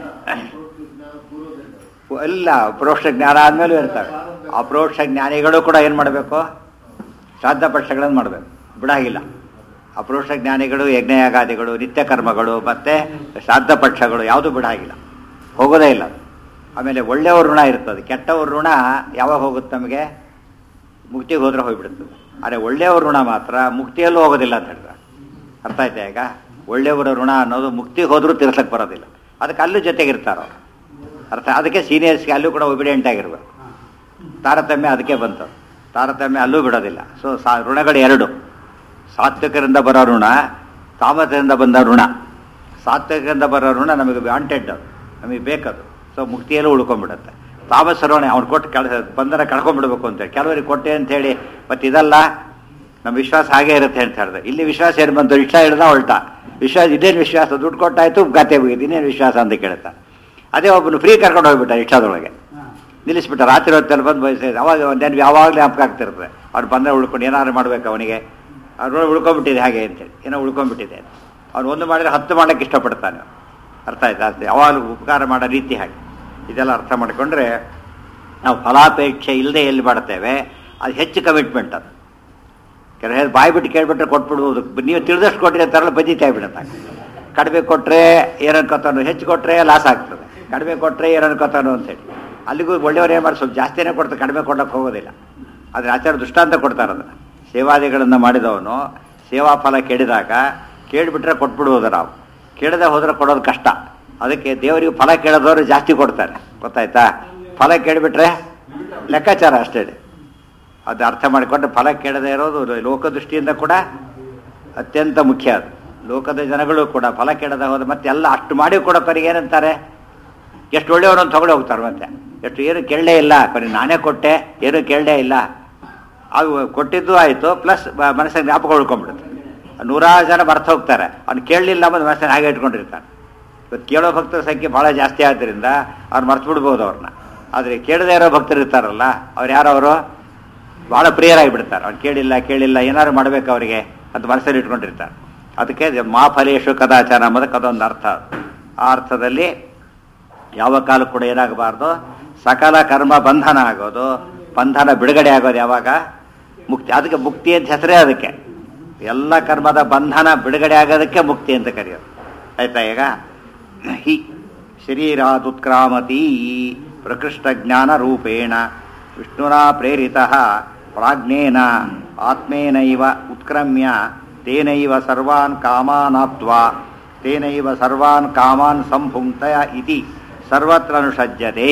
ಎಲ್ಲ ಅಪ್ರೋಕ್ಷ ಜ್ಞಾನ ಆದ್ಮೇಲೂ ಇರ್ತವೆ ಅಪ್ರೋಕ್ಷ ಜ್ಞಾನಿಗಳು ಕೂಡ ಏನು ಮಾಡಬೇಕು ಶ್ರಾದ್ದ ಪಕ್ಷಗಳನ್ನು ಮಾಡಬೇಕು ಬಿಡಾಗಿಲ್ಲ ಅಪ್ರೋಕ್ಷ ಜ್ಞಾನಿಗಳು ಯಜ್ಞಯಾಗಾದಿಗಳು ನಿತ್ಯ ಕರ್ಮಗಳು ಮತ್ತೆ ಶ್ರಾದ್ದ ಪಕ್ಷಗಳು ಯಾವುದು ಬಿಡಾಗಿಲ್ಲ ಹೋಗೋದೇ ಇಲ್ಲ ಅದು. ಆಮೇಲೆ ಒಳ್ಳೆಯವ್ರ ಋಣ ಇರ್ತದೆ ಕೆಟ್ಟವ್ರ ಋಣ ಯಾವಾಗ ಹೋಗುತ್ತೆ ನಮಗೆ ಮುಕ್ತಿಗೆ ಹೋದ್ರೆ ಹೋಗ್ಬಿಡುತ್ತದೆ ಆದರೆ ಒಳ್ಳೆಯವ್ರ ಋಣ ಮಾತ್ರ ಮುಕ್ತಿಯಲ್ಲೂ ಹೋಗೋದಿಲ್ಲ ಅಂತ ಹೇಳಿದ್ರೆ ಅರ್ಥ ಆಯ್ತಾ ಈಗ ಒಳ್ಳೆಯವರ ಋಣ ಅನ್ನೋದು ಮುಕ್ತಿಗೆ ಹೋದ್ರೂ ತೀರ್ಸಕ್ಕೆ ಬರೋದಿಲ್ಲ ಅದಕ್ಕೆ ಅಲ್ಲೂ ಜೊತೆಗಿರ್ತಾರ ಅವ್ರು ಅರ್ಥ ಅದಕ್ಕೆ ಸೀನಿಯರ್ಸ್ಗೆ ಅಲ್ಲೂ ಕೂಡ ಒಬಿಡಿಯೆಂಟ್ ಆಗಿರ್ಬೇಕು ತಾರತಮ್ಯ ಅದಕ್ಕೆ ಬಂತು ತಾರತಮ್ಯ ಅಲ್ಲೂ ಬಿಡೋದಿಲ್ಲ ಸೊ ಸಾ ಋಣಗಳು ಎರಡು ಸಾತ್ವಿಕರಿಂದ ಬರೋ ಋಣ ತಾಮಸದಿಂದ ಬಂದ ಋಣ ಸಾತ್ವಿಕರಿಂದ ಬರೋ ಋಣ ನಮಗೆ ವಾಂಟೆಡ್ ನಮಗೆ ಬೇಕದು ಸೊ ಮುಕ್ತಿಯಲ್ಲೂ ಉಳ್ಕೊಂಡ್ಬಿಡುತ್ತೆ ತಾಮಸ ಋಣ ಅವ್ನು ಕೊಟ್ಟು ಕೆಳ ಬಂದರ ಕಳ್ಕೊಂಡ್ಬಿಡ್ಬೇಕು ಅಂತೇಳಿ ಕೆಲವರಿಗೆ ಕೊಟ್ಟೆ ಅಂತೇಳಿ ಮತ್ತೆ ಇದಲ್ಲ ನಮ್ಮ ವಿಶ್ವಾಸ ಹಾಗೆ ಇರುತ್ತೆ ಅಂತ ಹೇಳಿದೆ ಇಲ್ಲಿ ವಿಶ್ವಾಸ ಏನು ಬಂತು ಇಷ್ಟ ಹಿಡ್ದ ಹೊಲ್ಟ ವಿಶ್ವಾಸ ಇದೇನು ವಿಶ್ವಾಸ ದುಡ್ಡು ಕೊಟ್ಟಾಯ್ತು ಗತೆ ಮುಗಿದು ಇನ್ನೇನು ವಿಶ್ವಾಸ ಅಂತ ಕೇಳ್ತಾ ಅದೇ ಒಬ್ಬನು ಫ್ರೀ ಕರ್ಕೊಂಡು ಹೋಗ್ಬಿಟ್ಟ ರಿಕ್ಷಾದೊಳಗೆ ನಿಲ್ಲಿಸ್ಬಿಟ್ಟ ರಾತ್ರಿ ಹೊತ್ತಲ್ಲಿ ಬಂದು ಬಯಸಿದ ಅವಾಗ ಒಂದೇನು ಯಾವಾಗಲೂ ಜ್ಞಾಪಕ ಆಗ್ತಿರ್ತದೆ ಅವ್ರು ಬಂದರೆ ಉಳ್ಕೊಂಡು ಏನಾದ್ರು ಮಾಡ್ಬೇಕು ಅವನಿಗೆ ಅವ್ರು ಉಳ್ಕೊಂಡ್ಬಿಟ್ಟಿದೆ ಹಾಗೆ ಅಂತೇಳಿ ಏನೋ ಉಳ್ಕೊಂಡ್ಬಿಟ್ಟಿದೆ ಅವ್ನು ಒಂದು ಮಾಡಿದ್ರೆ ಹತ್ತು ಮಾಡೋಕ್ಕೆ ಇಷ್ಟಪಡ್ತಾನೆ ಅರ್ಥ ಆಯ್ತಾ ಅಷ್ಟೇ ಯಾವಾಗಲೂ ಉಪಕಾರ ಮಾಡೋ ರೀತಿ ಹಾಗೆ ಇದೆಲ್ಲ ಅರ್ಥ ಮಾಡಿಕೊಂಡ್ರೆ ನಾವು ಫಲಾಪೇಕ್ಷೆ ಇಲ್ಲದೆ ಎಲ್ಲಿ ಮಾಡ್ತೇವೆ ಅದು ಹೆಚ್ಚು ಕಮಿಟ್ಮೆಂಟ್ ಅದು ಕೆಲವು ಹೇಳಿ ಬಾಯಿ ಬಿಟ್ಟು ಕೇಳ್ಬಿಟ್ರೆ ಕೊಟ್ಬಿಡ್ಬೋದು ನೀವು ತಿಳಿದಷ್ಟು ಕೊಟ್ಟರೆ ಅಂತಾರಲ್ಲ ಬಜಿತಾ ಬಿಡುತ್ತೆ ಕಡಿಮೆ ಕೊಟ್ಟರೆ ಏನು ಅನ್ಕೋತಾನು ಹೆಚ್ಚು ಕೊಟ್ಟರೆ ಲಾಸ್ ಆಗ್ತದೆ ಕಡಿಮೆ ಕೊಟ್ಟರೆ ಏನು ಅನ್ಕೋತಾನು ಅಂತೇಳಿ ಅಲ್ಲಿಗೂ ಒಳ್ಳೆಯವ್ರು ಏನು ಮಾಡಿ ಸ್ವಲ್ಪ ಜಾಸ್ತಿನೇ ಕೊಡ್ತಾರೆ ಕಡಿಮೆ ಕೊಡೋಕ್ಕೆ ಹೋಗೋದಿಲ್ಲ ಆದರೆ ಆಚಾರ ದೃಷ್ಟಾಂತ ಕೊಡ್ತಾರೆ ಅದನ್ನು ಸೇವಾದಿಗಳನ್ನು ಮಾಡಿದವನು ಸೇವಾ ಫಲ ಕೇಳಿದಾಗ ಕೇಳಿಬಿಟ್ರೆ ಕೊಟ್ಬಿಡುವುದು ನಾವು ಕೇಳದೆ ಹೋದ್ರೆ ಕೊಡೋದು ಕಷ್ಟ ಅದಕ್ಕೆ ದೇವರಿಗೆ ಫಲ ಕೇಳಿದವರು ಜಾಸ್ತಿ ಕೊಡ್ತಾರೆ ಗೊತ್ತಾಯ್ತಾ ಫಲ ಕೇಳಿಬಿಟ್ರೆ ಲೆಕ್ಕಾಚಾರ ಅಷ್ಟೇ ಅದು ಅರ್ಥ ಮಾಡಿಕೊಂಡ್ರೆ ಫಲ ಕೇಳದೆ ಇರೋದು ಲೋಕದೃಷ್ಟಿಯಿಂದ ಕೂಡ ಅತ್ಯಂತ ಮುಖ್ಯ ಅದು ಲೋಕದ ಜನಗಳು ಕೂಡ ಫಲ ಕೇಳದೆ ಹೋದ ಮತ್ತೆ ಎಲ್ಲ ಅಷ್ಟು ಮಾಡಿ ಕೊಡೋರಿಗೆ ಏನಂತಾರೆ ಎಷ್ಟು ಒಳ್ಳೆಯವರು ಅಂತ ತಗೊಂಡು ಹೋಗ್ತಾರೆ ಮತ್ತೆ ಎಷ್ಟು ಏನು ಕೇಳಲೇ ಇಲ್ಲ ಕೊನೆ ನಾನೇ ಕೊಟ್ಟೆ ಏನು ಕೇಳಲೇ ಇಲ್ಲ ಅದು ಕೊಟ್ಟಿದ್ದು ಆಯಿತು ಪ್ಲಸ್ ಮನಸ್ಸಿಗೆ ಜ್ಞಾಪಕ ಉಳ್ಕೊಂಡ್ಬಿಡುತ್ತೆ ನೂರಾರು ಜನ ಬರ್ತಾ ಹೋಗ್ತಾರೆ ಅವ್ನು ಕೇಳಲಿಲ್ಲ ಮತ್ತು ಮನಸ್ಸಿನ ಹಾಗೆ ಇಟ್ಕೊಂಡಿರ್ತಾನೆ ಇವತ್ತು ಕೇಳೋ ಭಕ್ತರ ಸಂಖ್ಯೆ ಭಾಳ ಜಾಸ್ತಿ ಆದ್ದರಿಂದ ಅವ್ರು ಮರ್ತು ಬಿಡ್ಬೋದು ಅವ್ರನ್ನ ಆದರೆ ಕೇಳದೇ ಇರೋ ಭಕ್ತರು ಇರ್ತಾರಲ್ಲ ಅವ್ರು ಯಾರವರು ಭಾಳ ಪ್ರಿಯರಾಗಿ ಬಿಡ್ತಾರೆ ಅವ್ನು ಕೇಳಿಲ್ಲ ಕೇಳಿಲ್ಲ ಏನಾದ್ರು ಮಾಡ್ಬೇಕು ಅವರಿಗೆ ಅಂತ ಮನಸ್ಸಲ್ಲಿ ಇಟ್ಕೊಂಡಿರ್ತಾರೆ ಅದಕ್ಕೆ ಇದು ಮಾ ಫಲೇಶು ಕದಾಚಾರ ಅನ್ನೋದಕ್ಕೆ ಅದೊಂದು ಅರ್ಥ ಆ ಅರ್ಥದಲ್ಲಿ ಯಾವ ಕಾಲ ಕೂಡ ಏನಾಗಬಾರ್ದು ಸಕಲ ಕರ್ಮ ಬಂಧನ ಆಗೋದು ಬಂಧನ ಬಿಡುಗಡೆ ಆಗೋದು ಯಾವಾಗ ಮುಕ್ತಿ ಅದಕ್ಕೆ ಮುಕ್ತಿ ಅಂತ ಹೆಸರೇ ಅದಕ್ಕೆ ಎಲ್ಲ ಕರ್ಮದ ಬಂಧನ ಬಿಡುಗಡೆ ಆಗೋದಕ್ಕೆ ಮುಕ್ತಿ ಅಂತ ಕರೆಯೋದು ಆಯ್ತಾ ಈಗ ಹಿ ಶರೀರಾದುತ್ಕ್ರಾಮತಿ ಪ್ರಕೃಷ್ಟ ಜ್ಞಾನ ರೂಪೇಣ ವಿಷ್ಣುನಾ ಪ್ರೇರಿತ ಪ್ರಾಜ್ಞೇನ ಆತ್ಮೇನೈವ ಉತ್ಕ್ರಮ್ಯ ತೇನೈವ ಸರ್ವಾನ್ ಕಾಮಾನಾಪ್ತ್ವಾ ತೇನೈವ ಸರ್ವಾನ್ ಕಾಮಾನ್ ಸಂಭುಂಕ್ತಯ ಇತಿ ಸರ್ವತ್ರ ಅನುಷಜ್ಯತೆ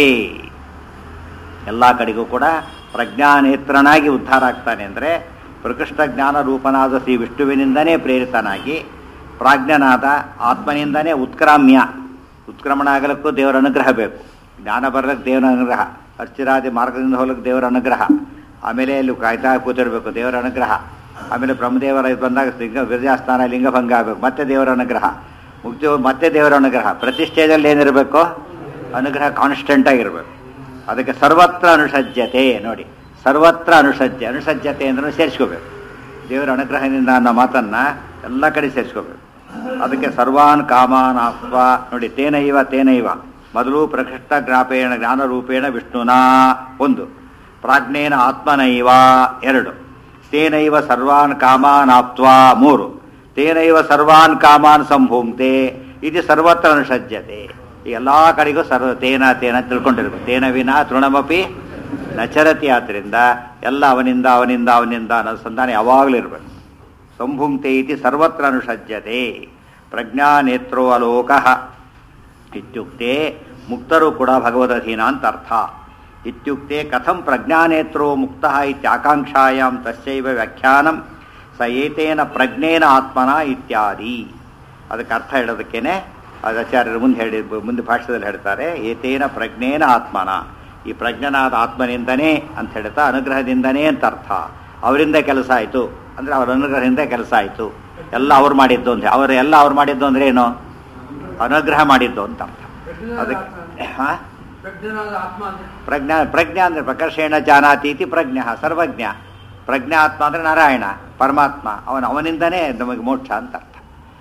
ಎಲ್ಲ ಕಡೆಗೂ ಕೂಡ ಪ್ರಜ್ಞಾನೇತ್ರನಾಗಿ ಉದ್ಧಾರ ಆಗ್ತಾನೆ ಅಂದರೆ ಪ್ರಕೃಷ್ಟ ಜ್ಞಾನ ರೂಪನಾದ ಶ್ರೀ ವಿಷ್ಣುವಿನಿಂದನೇ ಪ್ರೇರಿತನಾಗಿ ಪ್ರಾಜ್ಞನಾದ ಆತ್ಮನಿಂದನೇ ಉತ್ಕ್ರಾಮ್ಯ ಉತ್ಕ್ರಮಣ ಆಗಲಿಕ್ಕೂ ದೇವರ ಅನುಗ್ರಹ ಬೇಕು ಜ್ಞಾನ ಬರಲಿಕ್ಕೆ ದೇವರ ಅನುಗ್ರಹ ಅರ್ಚಿರಾದಿ ಮಾರ್ಗದಿಂದ ಹೋಗ್ಲಿಕ್ಕೆ ದೇವರ ಅನುಗ್ರಹ ಆಮೇಲೆ ಅಲ್ಲಿ ಕಾಯ್ತಾ ಕೂತಿರ್ಬೇಕು ದೇವರ ಅನುಗ್ರಹ ಆಮೇಲೆ ಬ್ರಹ್ಮದೇವರ ಇದು ಬಂದಾಗ ಲಿಂಗ ವಿರಜಾಸ್ಥಾನ ಲಿಂಗಭಂಗ ಆಗಬೇಕು ಮತ್ತೆ ದೇವರ ಅನುಗ್ರಹ ಮುಕ್ತಿ ಹೋಗಿ ಮತ್ತೆ ದೇವರ ಅನುಗ್ರಹ ಪ್ರತಿ ಸ್ಟೇಜಲ್ಲಿ ಏನಿರಬೇಕು ಅನುಗ್ರಹ ಕಾನ್ಸ್ಟೆಂಟ್ ಆಗಿರಬೇಕು ಅದಕ್ಕೆ ಸರ್ವತ್ರ ಅನುಸಜ್ಜತೆ ನೋಡಿ ಸರ್ವತ್ರ ಅನುಸಜ್ಜೆ ಅನುಸಜ್ಜತೆ ಅಂದ್ರೆ ಸೇರಿಸ್ಕೋಬೇಕು ದೇವರ ಅನುಗ್ರಹದಿಂದ ಅನ್ನೋ ಮಾತನ್ನ ಎಲ್ಲ ಕಡೆ ಸೇರಿಸ್ಕೋಬೇಕು ಅದಕ್ಕೆ ಸರ್ವಾನ್ ಕಾಮಾನ್ ಆತ್ವ ನೋಡಿ ತೇನೈವ ತೇನೈವ ಮೊದಲು ಪ್ರಕೃಷ್ಟ ಗ್ರಾಪೇಣ ಜ್ಞಾನರೂಪೇಣ ವಿಷ್ಣುನಾ ಒಂದು ಪ್ರಾಜ್ಞೇನ ಆತ್ಮನೈವ ಎರಡು ತೇನೈವ ಸರ್ವಾನ್ ಕಾಮಾನ್ ಆಪ್ತ್ವ ಮೂರು ತೇನೈವ ಸರ್ವಾನ್ ಕಾಮಾನ್ ಸಂಭೂಂಕ್ತೆ ಇದು ಸರ್ವತ್ರ ಅನುಸಜ್ಜತೆ ಈ ಎಲ್ಲ ಕಡೆಗೂ ಸರ್ವ ತೇನ ತೇನ ತಿಳ್ಕೊಂಡಿರ್ಬೇಕು ತೇನ ವಿನ ತೃಣಮಪಿ ನಚರತಿ ಆದ್ದರಿಂದ ಎಲ್ಲ ಅವನಿಂದ ಅವನಿಂದ ಅವನಿಂದ ಅನ್ನೋ ಸಂಧಾನ ಯಾವಾಗಲೂ ಇರಬೇಕು ಸಂಭುಂಕ್ತೆ ಇತಿ ಸರ್ವತ್ರ ಅನುಸಜ್ಜತೆ ಪ್ರಜ್ಞಾನೇತ್ರೋ ಅಲೋಕ ಇತ್ಯುಕ್ತೆ ಮುಕ್ತರು ಕೂಡ ಭಗವದಧೀನ ಅಂತ ಅರ್ಥ ಇತ್ಯುಕ್ತೆ ಕಥಂ ಪ್ರಜ್ಞಾನೇತ್ರೋ ಮುಕ್ತ ಇತ್ಯಾಕಾಂಕ್ಷಾಯಾಂ ತಸ್ಯೈವ ವ್ಯಾಖ್ಯಾನಂ ಸ ಏತೇನ ಪ್ರಜ್ಞೇನ ಆತ್ಮನ ಇತ್ಯಾದಿ ಅದಕ್ಕೆ ಅರ್ಥ ಹೇಳೋದಕ್ಕೇನೆ ಅದು ಆಚಾರ್ಯರು ಮುಂದೆ ಹೇಳಿ ಮುಂದೆ ಭಾಷೆದಲ್ಲಿ ಹೇಳ್ತಾರೆ ಏತೇನ ಪ್ರಜ್ಞೇನ ಆತ್ಮನ ಈ ಪ್ರಜ್ಞನಾದ ಆತ್ಮನಿಂದನೇ ಅಂತ ಹೇಳ್ತಾ ಅನುಗ್ರಹದಿಂದನೇ ಅಂತ ಅರ್ಥ ಅವರಿಂದ ಕೆಲಸ ಆಯಿತು ಅಂದರೆ ಅವರ ಅನುಗ್ರಹದಿಂದ ಕೆಲಸ ಆಯಿತು ಎಲ್ಲ ಅವ್ರು ಮಾಡಿದ್ದು ಅಂತ ಅವರು ಎಲ್ಲ ಅವ್ರು ಮಾಡಿದ್ದು ಅಂದ್ರೆ ಏನು ಅನುಗ್ರಹ ಮಾಡಿದ್ದು ಅಂತ ಅರ್ಥ ಅದಕ್ಕೆ ಹಾಂ ಪ್ರಜ್ಞನಾದ ಆತ್ಮ ಅಂದ್ರೆ ಪ್ರಜ್ಞಾ ಪ್ರಜ್ಞಾ ಅಂದರೆ ಪ್ರಕರ್ಷೇಣ ಜಾನಾತಿ ಇತಿ ಪ್ರಜ್ಞ ಸರ್ವಜ್ಞ ಪ್ರಜ್ಞಾ ಆತ್ಮ ಅಂದರೆ ನಾರಾಯಣ ಪರಮಾತ್ಮ ಅವನ ಅವನಿಂದನೇ ನಮಗೆ ಮೋಕ್ಷ ಅಂತ ಅರ್ಥ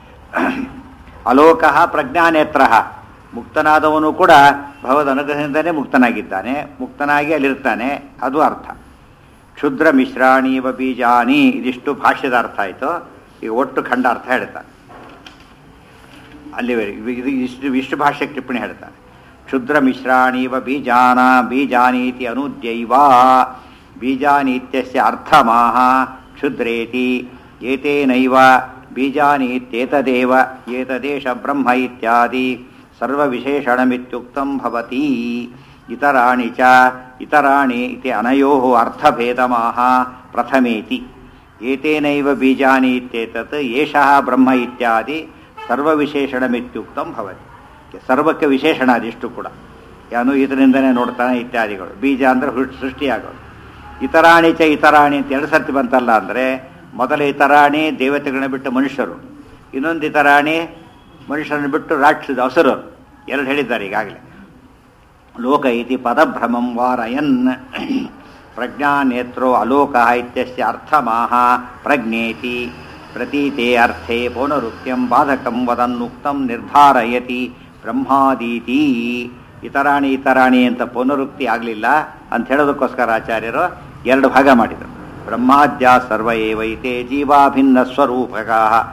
ಅಲೋಕ ಪ್ರಜ್ಞಾನೇತ್ರ ಮುಕ್ತನಾದವನು ಕೂಡ ಭಗವದ್ ಅನುಗ್ರಹದಿಂದನೇ ಮುಕ್ತನಾಗಿದ್ದಾನೆ ಮುಕ್ತನಾಗಿ ಅಲ್ಲಿರ್ತಾನೆ ಅದು ಅರ್ಥ ಕ್ಷುದ್ರ ಮಿಶ್ರಾಣೀವ ಬೀಜಾನಿ ಇದಿಷ್ಟು ಭಾಷ್ಯದ ಅರ್ಥ ಆಯಿತು ಈಗ ಒಟ್ಟು ಖಂಡ ಅರ್ಥ ಹೇಳ್ತಾನೆ ಅಲ್ಲಿವರೆಗೆ ಇದು ಇಷ್ಟು ಇಷ್ಟು ಭಾಷೆ ಟಿಪ್ಪಣಿ ಹೇಳ್ತಾನೆ ಕ್ಷುದ್ರ ಮಿಶ್ರಾಣೀವ ಬೀಜಾನ ಬೀಜಾನೀತಿ ಅನುದ್ಯೈವ ಬೀಜಾನೀತ್ಯಸ್ಯ ಅರ್ಥಮಾಹ ಕ್ಷುದ್ರೇತಿ ಏತೇನೈವ ಬೀಜಾನೀತ್ಯೇತದೇವ ಏತದೇಶ ಬ್ರಹ್ಮ ಇತ್ಯಾದಿ ಸರ್ವವಿಶೇಷಣಮಿತ್ಯುಕ್ತಂ ಭವತಿ ಇತರಾಣಿ ಚ ಇತರಾಣಿ ಇತಿ ಅನಯೋಃ ಅರ್ಥಭೇದಮಾಹ ಪ್ರಥಮೇತಿ ಏತೇನೈವ ಬೀಜಾನಿ ಇತ್ಯೇತತ್ ಏಷಃ ಬ್ರಹ್ಮ ಇತ್ಯಾದಿ ಸರ್ವವಿಶೇಷಣಮಿತ್ಯುಕ್ತಂ ಭವತಿ ಸರ್ವಕ್ಕೆ ವಿಶೇಷಣ ಅದಿಷ್ಟು ಕೂಡ ಯಾನು ಇದರಿಂದನೇ ನೋಡ್ತಾನೆ ಇತ್ಯಾದಿಗಳು ಬೀಜ ಅಂದರೆ ಹುಟ್- ಸೃಷ್ಟಿಯಾಗೋದು ಇತರಾಣಿ ಚ ಇತರಾಣಿ ಅಂತ ಎರಡು ಸರ್ತಿ ಬಂತಲ್ಲ ಅಂದರೆ ಮೊದಲ ಇತರಾಣಿ ದೇವತೆಗಳನ್ನ ಬಿಟ್ಟು ಮನುಷ್ಯರು ಇನ್ನೊಂದು ಇತರಾಣಿ ಮನುಷ್ಯರನ್ನು ಬಿಟ್ಟು ರಾಕ್ಷಸ ಹಸುರು ಎರಡು ಹೇಳಿದ್ದಾರೆ ಈಗಾಗಲೇ ಲೋಕ ಇತಿ ಪದಭ್ರಮಂ ವಾರಯನ್ ಪ್ರಜ್ಞಾನೇತ್ರೋ ಅಲೋಕ ಇತ್ಯಸ್ಯ ಅರ್ಥಮಾಹ ಪ್ರಜ್ಞೇತಿ ಪ್ರತೀತೆ ಅರ್ಥೆ ಪೌನರುಕ್ತ್ಯಂ ಬಾಧಕಂ ವದನ್ನುಕ್ತಂ ನಿರ್ಧಾರಯತಿ ಬ್ರಹ್ಮಾದೀತಿ ಇತರಾಣಿ ಇತರಾಣಿ ಅಂತ ಪುನರುಕ್ತಿ ಆಗಲಿಲ್ಲ ಅಂತ ಹೇಳೋದಕ್ಕೋಸ್ಕರ ಆಚಾರ್ಯರು ಎರಡು ಭಾಗ ಮಾಡಿದರು ಬ್ರಹ್ಮಾದ್ಯ ಸರ್ವ ಏವೈತೆ ಜೀವಾಭಿನ್ನ ಸ್ವರೂಪಕಾ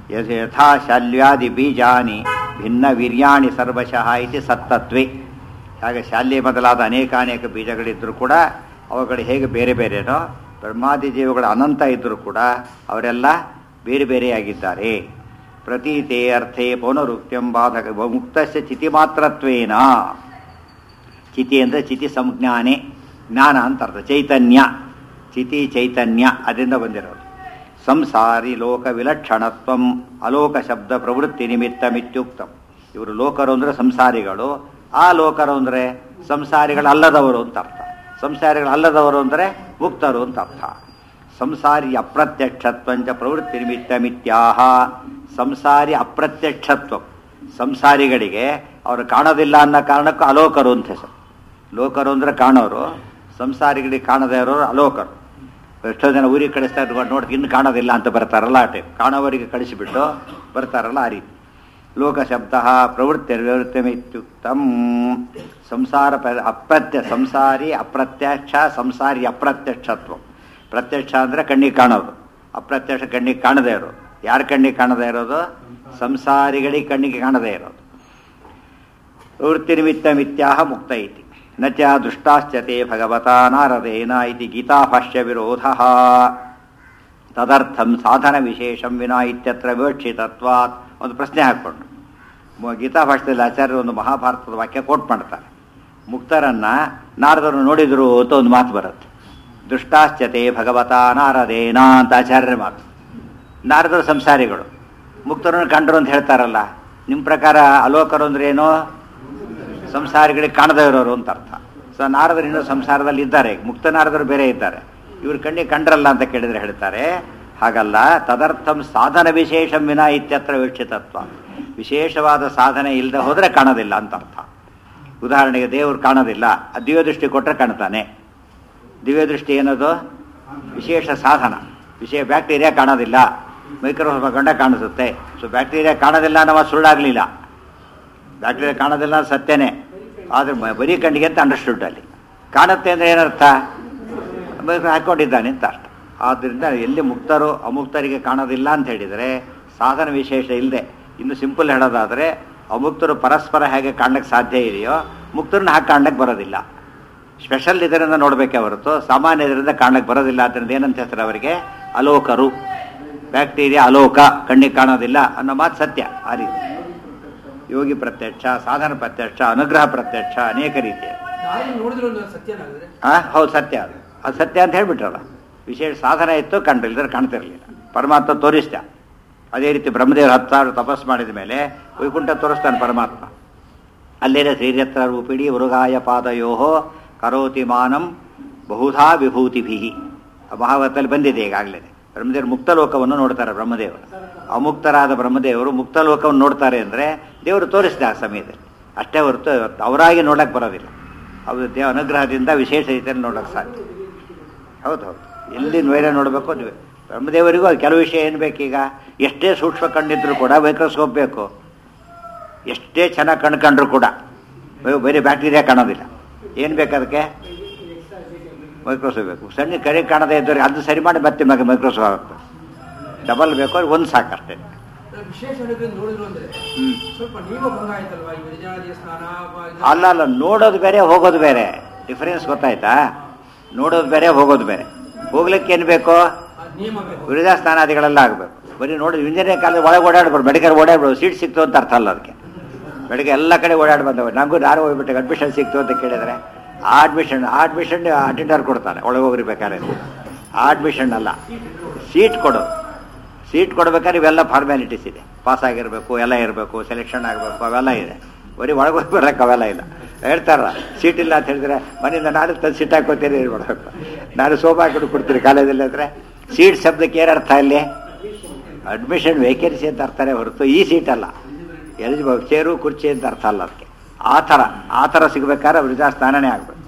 ಯಥ ಯಥಾ ಶಾಲ್ಯಾದಿ ಬೀಜಾನಿ ಭಿನ್ನ ವೀರ್ಯಾಣಿ ಸರ್ವಶಃ ಇತಿ ಸತ್ತತ್ವೆ ಹಾಗೆ ಶಾಲ್ಯ ಮೊದಲಾದ ಅನೇಕ ಅನೇಕ ಬೀಜಗಳಿದ್ದರೂ ಕೂಡ ಅವುಗಳು ಹೇಗೆ ಬೇರೆ ಬೇರೆನೋ ಬ್ರಹ್ಮಾದಿ ಜೀವಿಗಳ ಅನಂತ ಇದ್ದರೂ ಕೂಡ ಅವರೆಲ್ಲ ಬೇರೆ ಬೇರೆಯಾಗಿದ್ದಾರೆ ಪ್ರತೀತೆ ಅರ್ಥೇ ಪೌನರುಕ್ತ್ಯಂ ಬಾಧಕ ಮುಕ್ತಸ್ಯ ಚಿತಿ ಮಾತ್ರತ್ವೇನ ಚಿತಿ ಅಂದರೆ ಚಿತಿ ಸಂಜ್ಞಾನೆ ಜ್ಞಾನ ಅಂತ ಅರ್ಥ ಚೈತನ್ಯ ಚಿತಿ ಚೈತನ್ಯ ಅದರಿಂದ ಬಂದಿರೋದು ಸಂಸಾರಿ ಲೋಕ ವಿಲಕ್ಷಣತ್ವಂ ಅಲೋಕ ಶಬ್ದ ಪ್ರವೃತ್ತಿ ನಿಮಿತ್ತ ಮಿತ್ಯುಕ್ತಂ ಇವರು ಲೋಕರು ಅಂದರೆ ಸಂಸಾರಿಗಳು ಆ ಲೋಕರು ಅಂದರೆ ಸಂಸಾರಿಗಳಲ್ಲದವರು ಅಂತ ಅರ್ಥ ಸಂಸಾರಿಗಳಲ್ಲದವರು ಅಂದರೆ ಮುಕ್ತರು ಅಂತ ಅರ್ಥ ಸಂಸಾರಿ ಅಪ್ರತ್ಯಕ್ಷತ್ವಂಚ ಪ್ರವೃತ್ತಿ ನಿಮಿತ್ತ ಮಿತ್ಯಾಹ ಸಂಸಾರಿ ಅಪ್ರತ್ಯಕ್ಷತ್ವ ಸಂಸಾರಿಗಳಿಗೆ ಅವರು ಕಾಣೋದಿಲ್ಲ ಅನ್ನೋ ಕಾರಣಕ್ಕೂ ಅಲೋಕರು ಅಂತ ಹೆಸರು ಲೋಕರು ಅಂದರೆ ಕಾಣೋರು ಸಂಸಾರಿಗಳಿಗೆ ಕಾಣದೇ ಇರೋರು ಅಲೋಕರು ಎಷ್ಟೋ ಜನ ಊರಿಗೆ ಕಳಿಸ್ತಾ ಇರ್ಬೋದು ನೋಡಿ ಇನ್ನು ಕಾಣೋದಿಲ್ಲ ಅಂತ ಬರ್ತಾರಲ್ಲ ಆ ಟೈಪ್ ಕಾಣೋವರಿಗೆ ಕಳಿಸಿಬಿಟ್ಟು ಬರ್ತಾರಲ್ಲ ಆ ರೀತಿ ಲೋಕ ಶಬ್ದ ಪ್ರವೃತ್ತಿ ಇತ್ಯುಕ್ತಂ ಸಂಸಾರ ಪ- ಅಪ್ರತ್ಯ ಸಂಸಾರಿ ಅಪ್ರತ್ಯಕ್ಷ ಸಂಸಾರಿ ಅಪ್ರತ್ಯಕ್ಷತ್ವ ಪ್ರತ್ಯಕ್ಷ ಅಂದರೆ ಕಣ್ಣಿಗೆ ಕಾಣೋದು ಅಪ್ರತ್ಯಕ್ಷ ಕಣ್ಣಿಗೆ ಕಾಣದೇ ಇರೋದು ಯಾರ ಕಣ್ಣಿಗೆ ಕಾಣದೇ ಇರೋದು ಸಂಸಾರಿಗಳಿಗೆ ಕಣ್ಣಿಗೆ ಕಾಣದೇ ಇರೋದು ಪ್ರವೃತ್ತಿ ನಿಮಿತ್ತ ಮಿತ್ಯಾಹ ಮುಕ್ತ ಇತಿ ನ ಚ ದುಷ್ಟಾಶ್ಚತೆ ಭಗವತಾ ನಾರದೇನ ಇತಿ ಗೀತಾಭಾಷ್ಯ ವಿರೋಧ ತದರ್ಥಂ ಸಾಧನ ವಿಶೇಷಂ ವಿನಾ ಇತ್ಯತ್ರ ವಿವಕ್ಷಿತತ್ವಾತ್ ಒಂದು ಪ್ರಶ್ನೆ ಹಾಕ್ಕೊಂಡು ಮ- ಗೀತಾಭಾಷ್ಯದಲ್ಲಿ ಆಚಾರ್ಯರು ಒಂದು ಮಹಾಭಾರತದ ವಾಕ್ಯ ಕೋಟ್ ಮಾಡ್ತಾರೆ ಮುಕ್ತರನ್ನ ನಾರದರು ನೋಡಿದ್ರು ಅಂತ ಒಂದು ಮಾತು ಬರುತ್ತೆ ದುಷ್ಟಾಶ್ಚತೆ ಭಗವತಾ ನಾರದೇನ ಅಂತ ಆಚಾರ್ಯರ ಮಾತು ನಾರದರು ಸಂಸಾರಿಗಳು ಮುಕ್ತರನ್ನು ಕಂಡರು ಅಂತ ಹೇಳ್ತಾರಲ್ಲ ನಿಮ್ಮ ಪ್ರಕಾರ ಅಲೋಕರು ಅಂದ್ರೆ ಏನು ಸಂಸಾರಿಗಳಿಗೆ ಕಾಣದೇ ಇರೋರು ಅಂತ ಅರ್ಥ ಸೊ ನಾರದರು ಇನ್ನೂ ಸಂಸಾರದಲ್ಲಿ ಇದ್ದಾರೆ ಮುಕ್ತ ನಾರದರು ಬೇರೆ ಇದ್ದಾರೆ ಇವ್ರ ಕಣ್ಣಿಗೆ ಕಂಡ್ರಲ್ಲ ಅಂತ ಕೇಳಿದ್ರೆ ಹೇಳ್ತಾರೆ ಹಾಗಲ್ಲ ತದರ್ಥಂ ಸಾಧನ ವಿಶೇಷಂ ವಿನಾ ಇತ್ಯತ್ರ ವೀಕ್ಷಿತತ್ವ ವಿಶೇಷವಾದ ಸಾಧನೆ ಇಲ್ಲದೆ ಹೋದರೆ ಕಾಣೋದಿಲ್ಲ ಅಂತ ಅರ್ಥ ಉದಾಹರಣೆಗೆ ದೇವರು ಕಾಣೋದಿಲ್ಲ ಆ ದಿವ್ಯ ದೃಷ್ಟಿ ಕೊಟ್ಟರೆ ಕಾಣ್ತಾನೆ ದಿವ್ಯ ದೃಷ್ಟಿ ಏನದು ವಿಶೇಷ ಸಾಧನ ವಿಶೇಷ ಬ್ಯಾಕ್ಟೀರಿಯಾ ಕಾಣೋದಿಲ್ಲ ಮೈಕ್ರೋಸ್ಕೋಪ್ ಗಂಡ ಕಾಣಿಸುತ್ತೆ ಸೊ ಬ್ಯಾಕ್ಟೀರಿಯಾ ಕಾಣೋದಿಲ್ಲ ಅನ್ನೋ ಸುಳ್ಳಾಗಲಿಲ್ಲ ಬ್ಯಾಕ್ಟೀರಿಯಾ ಕಾಣೋದಿಲ್ಲ ಅದು ಸತ್ಯನೇ ಆದರೆ ಮ- ಬರೀ ಕಣ್ಣಿಗೆ ಅಂತ ಅಂಡರ್ಸ್ಟುಡ್ ಅಲ್ಲಿ ಕಾಣುತ್ತೆ ಅಂದರೆ ಏನರ್ಥ ಮೈಕ್ರೋ ಹಾಕ್ಕೊಂಡಿದ್ದಾನೆ ಅಂತ ಅರ್ಥ ಆದ್ದರಿಂದ ಎಲ್ಲಿ ಮುಕ್ತರು ಅಮುಕ್ತರಿಗೆ ಕಾಣೋದಿಲ್ಲ ಅಂತ ಹೇಳಿದರೆ ಸಾಧನ ವಿಶೇಷ ಇಲ್ಲದೆ ಇನ್ನು ಸಿಂಪಲ್ ಹೇಳೋದಾದರೆ ಅಮುಕ್ತರು ಪರಸ್ಪರ ಹೇಗೆ ಕಾಣಕ್ಕೆ ಸಾಧ್ಯ ಇದೆಯೋ ಮುಕ್ತರನ್ನ ಹಾಗೆ ಕಾಣಕ್ಕೆ ಬರೋದಿಲ್ಲ ಸ್ಪೆಷಲ್ ಇದರಿಂದ ನೋಡಬೇಕೇ ಹೊರತು ಸಾಮಾನ್ಯ ಇದರಿಂದ ಕಾಣಕ್ಕೆ ಬರೋದಿಲ್ಲ ಅದರಿಂದ ಏನಂತ ಹೆಸರು ಅವರಿಗೆ ಅಲೋಕರು ಬ್ಯಾಕ್ಟೀರಿಯಾ ಅಲೋಕ ಕಣ್ಣಿಗೆ ಕಾಣೋದಿಲ್ಲ ಅನ್ನೋ ಮಾತು ಸತ್ಯ ಆ ರೀತಿ ಯೋಗಿ ಪ್ರತ್ಯಕ್ಷ ಸಾಧನ ಪ್ರತ್ಯಕ್ಷ ಅನುಗ್ರಹ ಪ್ರತ್ಯಕ್ಷ ಅನೇಕ ರೀತಿಯ ನಾನು ನೋಡಿದ್ರು ಒಂದು ಸತ್ಯನಾಗಿದ್ರೆ ಆ ಹೌದು ಸತ್ಯ ಅದು ಅದು ಸತ್ಯ ಅಂತ ಹೇಳ್ಬಿಟ್ರಲ್ಲ ವಿಶೇಷ ಸಾಧನ ಇತ್ತು ಕಂಡ್ರಿ ಇಲ್ದ್ರೆ ಕಾಣ್ತಿರ್ಲಿಲ್ಲ ಪರಮಾತ್ಮ ತೋರಿಸ್ದ ಅದೇ ರೀತಿ ಬ್ರಹ್ಮದೇವರು ಹತ್ತು ಸಾವಿರ ತಪಸ್ ಮಾಡಿದ ಮೇಲೆ ವೈಕುಂಠ ತೋರಿಸ್ತಾನೆ ಪರಮಾತ್ಮ ಅಲ್ಲೇನೆ ಶ್ರೀರತ್ರ ರೂಪಿಣಿ ಮೃಗಾಯ ಪಾದಯೋಹೋ ಕರೋತಿ ಮಾನಂ ಬಹುಧಾ ವಿಭೂತಿಭಿ ಮಹಾವತಲ್ಲಿ ಬಂದಿದೆ ಈಗಾಗಲೇ ಬ್ರಹ್ಮದೇವರು ಮುಕ್ತ ಲೋಕವನ್ನು ನೋಡ್ತಾರೆ ಬ್ರಹ್ಮದೇವರು ಅಮುಕ್ತರಾದ ಬ್ರಹ್ಮದೇವರು ಮುಕ್ತ ಲೋಕವನ್ನು ನೋಡ್ತಾರೆ ಅಂದರೆ ದೇವರು ತೋರಿಸಿದ ಆ ಸಮಯದಲ್ಲಿ ಅಷ್ಟೇ ಹೊರತು ಅವರಾಗಿ ನೋಡಕ್ಕೆ ಬರೋದಿಲ್ಲ ಅವರು ದೇವ ಅನುಗ್ರಹದಿಂದ ವಿಶೇಷ ರೀತಿಯಲ್ಲಿ ನೋಡೋಕ್ಕೆ ಸಾಧ್ಯ ಹೌದು ಹೌದು ಎಲ್ಲಿ ವೇಳೆ ನೋಡಬೇಕು ಅದು ಬ್ರಹ್ಮದೇವರಿಗೂ ಅದು ಕೆಲವು ವಿಷಯ ಏನು ಬೇಕೀಗ ಎಷ್ಟೇ ಸೂಕ್ಷ್ಮ ಕಂಡಿದ್ರು ಕೂಡ ಮೈಕ್ರೋಸ್ಕೋಪ್ ಬೇಕು ಎಷ್ಟೇ ಚೆನ್ನಾಗಿ ಕಣ್ಣು ಕಂಡ್ರು ಕೂಡ ಬ- ಬರೀ ಬ್ಯಾಕ್ಟೀರಿಯಾ ಕಾಣೋದಿಲ್ಲ ಏನು ಬೇಕು ಅದಕ್ಕೆ ಮೈಕ್ರೋಸ್ಕೋಪ್ ಬೇಕು ಸಣ್ಣ ಕರೆ ಕಾಣದೇ ಇದ್ದವ್ರಿಗೆ ಅದು ಸರಿ ಮಾಡಿ ಮತ್ತೆ ಮಗ ಮೈಕ್ರೋಸ್ಕೋಪ್ ಆಗ್ತದೆ ಡಬಲ್ ಬೇಕು ಅವ್ರಿಗೆ ಒಂದು ಸಾಕಷ್ಟೇ ವಿಶೇಷ ಅನುಗ್ರಹ ನೋಡಿದ್ರು ಅಂದ್ರೆ ಹ್ಞೂ ಸ್ವಲ್ಪ ನಿಯಮ ಭಂಗ ಆಯ್ತಲ್ವಾ ಈ ವಿರಜಾದಿಯ ಸ್ನಾನ ಪ- ಇದು- ಅಲ್ಲ ಅಲ್ಲ ನೋಡೋದು ಬೇರೆ ಹೋಗೋದು ಬೇರೆ ಡಿಫರೆನ್ಸ್ ಗೊತ್ತಾಯ್ತಾ ನೋಡೋದು ಬೇರೆ ಹೋಗೋದು ಬೇರೆ ಹೋಗ್ಲಿಕ್ಕೆ ಏನು ಬೇಕು ಆ ನಿಯಮ ಬೇಕು ವಿರಜಾ ಸ್ನಾನಾದಿಗಳೆಲ್ಲ ಆಗಬೇಕು ಬರೀ ನೋಡಿ ಇಂಜಿನಿಯರಿಂಗ್ ಕಾಲೇಜ್ ಒಳಗೆ ಓಡಾಡ್ಬಾರ್ದು ಮೆಡಿಕಲ್ ಓಡಾಡ್ಬೋದು ಸೀಟ್ ಸಿಕ್ತು ಅಂತ ಅರ್ಥ ಅಲ್ಲ ಅದಕ್ಕೆ ಬೆಳಗ್ಗೆ ಎಲ್ಲ ಕಡೆ ಓಡಾಡಿ ಬಂದವ ನನಗೂ ನಾನು ಹೋಗ್ಬಿಟ್ಟು ಅಡ್ಮಿಷನ್ ಸಿಕ್ತು ಅಂತ ಕೇಳಿದರೆ ಆ ಅಡ್ಮಿಷನ್ ಆ ಅಡ್ಮಿಷನ್ ಅಟೆಂಡರ್ ಕೊಡ್ತಾನೆ ಒಳಗೆ ಹೋಗ್ರಿ ಬೇಕಾದ್ರೆ ಆ ಅಡ್ಮಿಷನ್ ಅಲ್ಲ ಸೀಟ್ ಕೊಡೋದು ಸೀಟ್ ಕೊಡ್ಬೇಕಾದ್ರೆ ಇವೆಲ್ಲ ಫಾರ್ಮ್ಯಾಲಿಟೀಸ್ ಇದೆ ಪಾಸ್ ಆಗಿರಬೇಕು ಎಲ್ಲ ಇರಬೇಕು ಸೆಲೆಕ್ಷನ್ ಆಗಬೇಕು ಅವೆಲ್ಲ ಇದೆ ಬರೀ ಒಳಗೆ ಹೋಗಿ ಬರಕ್ಕೆ ಅವೆಲ್ಲ ಇಲ್ಲ ಹೇಳ್ತಾರ ಸೀಟ್ ಇಲ್ಲ ಅಂತ ಹೇಳಿದ್ರೆ ಮನೆಯಿಂದ ನಾನು ತಂದು ಸೀಟ್ ಹಾಕೋತೀನಿ ಇದು ಮಾಡಬೇಕು ನಾನು ಸೋಫಾ ಹಾಕೊಂಡು ಕೊಡ್ತೀನಿ ಕಾಲೇಜಲ್ಲಿ ಅಂದರೆ ಸೀಟ್ ಶಬ್ದಕ್ಕೆ ಏನು ಅರ್ಥ ಇಲ್ಲಿ ಅಡ್ಮಿಷನ್ ವೇಕೆನ್ಸಿ ಅಂತ ಅರ್ಥನೇ ಹೊರತು ಈ ಸೀಟ್ ಅಲ್ಲ ಎಲಿಜಿಬಲ್ ಚೇರು ಕುರ್ಚಿ ಅಂತ ಅರ್ಥ ಅಲ್ಲ ಅದಕ್ಕೆ ಆ ಥರ ಆ ಥರ ಸಿಗ್ಬೇಕಾದ್ರೆ ವೃಜಾ ಸ್ನಾನನೇ ಆಗಬೇಕು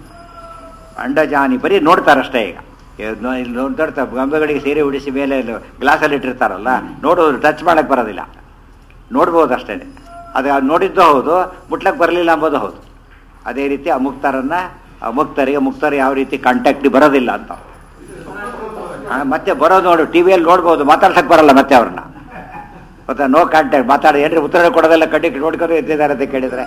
ಅಂಡಜಾನಿ ಬರೀ ನೋಡ್ತಾರಷ್ಟೇ ಈಗ ಈಗ ನೋ- ಇಲ್ಲಿ ನೋಡ್- ನೋಡ್ತಾರೆ ಗೊಂಬೆಗಳಿಗೆ ಸೀರೆ ಉಡಿಸಿ ಮೇಲೆ ಗ್ಲಾಸಲ್ಲಿ ಇಟ್ಟಿರ್ತಾರಲ್ಲ ನೋಡೋದು ಟಚ್ ಮಾಡಕ್ಕೆ ಬರೋದಿಲ್ಲ ನೋಡ್ಬೋದು ಅಷ್ಟೇ ಅದು ಅವ್ರು ನೋಡಿದ್ದು ಹೌದು ಮುಟ್ಲಕ್ಕೆ ಬರಲಿಲ್ಲ ಅಂಬೋದು ಹೌದು ಅದೇ ರೀತಿ ಅಮುಕ್ತರನ್ನ ಅಮುಕ್ತರಿಗೆ ಮುಕ್ತರು ಯಾವ ರೀತಿ ಕಾಂಟ್ಯಾಕ್ಟ್ ಬರೋದಿಲ್ಲ ಅಂತ ಆ, ಮತ್ತೆ ಬರೋದು ನೋಡು ಟಿ ವಿಯಲ್ಲಿ ನೋಡ್ಬೋದು ಮಾತಾಡ್ಸಕ್ಕೆ ಬರಲ್ಲ ಮತ್ತೆ ಅವ್ರನ್ನ ಗೊತ್ತಾ ನೋ ಕಾಂಟ್ಯಾಕ್ಟ್ ಮಾತಾಡಿ ಏನ್ರಿ ಉತ್ತರ ಕೊಡೋದೆಲ್ಲ ಕಡ್ಡಿ ನೋಡ್ಕೊಂಡು ಎತ್ತಿದ್ದಾರೆ ಅಂತ ಕೇಳಿದ್ರೆ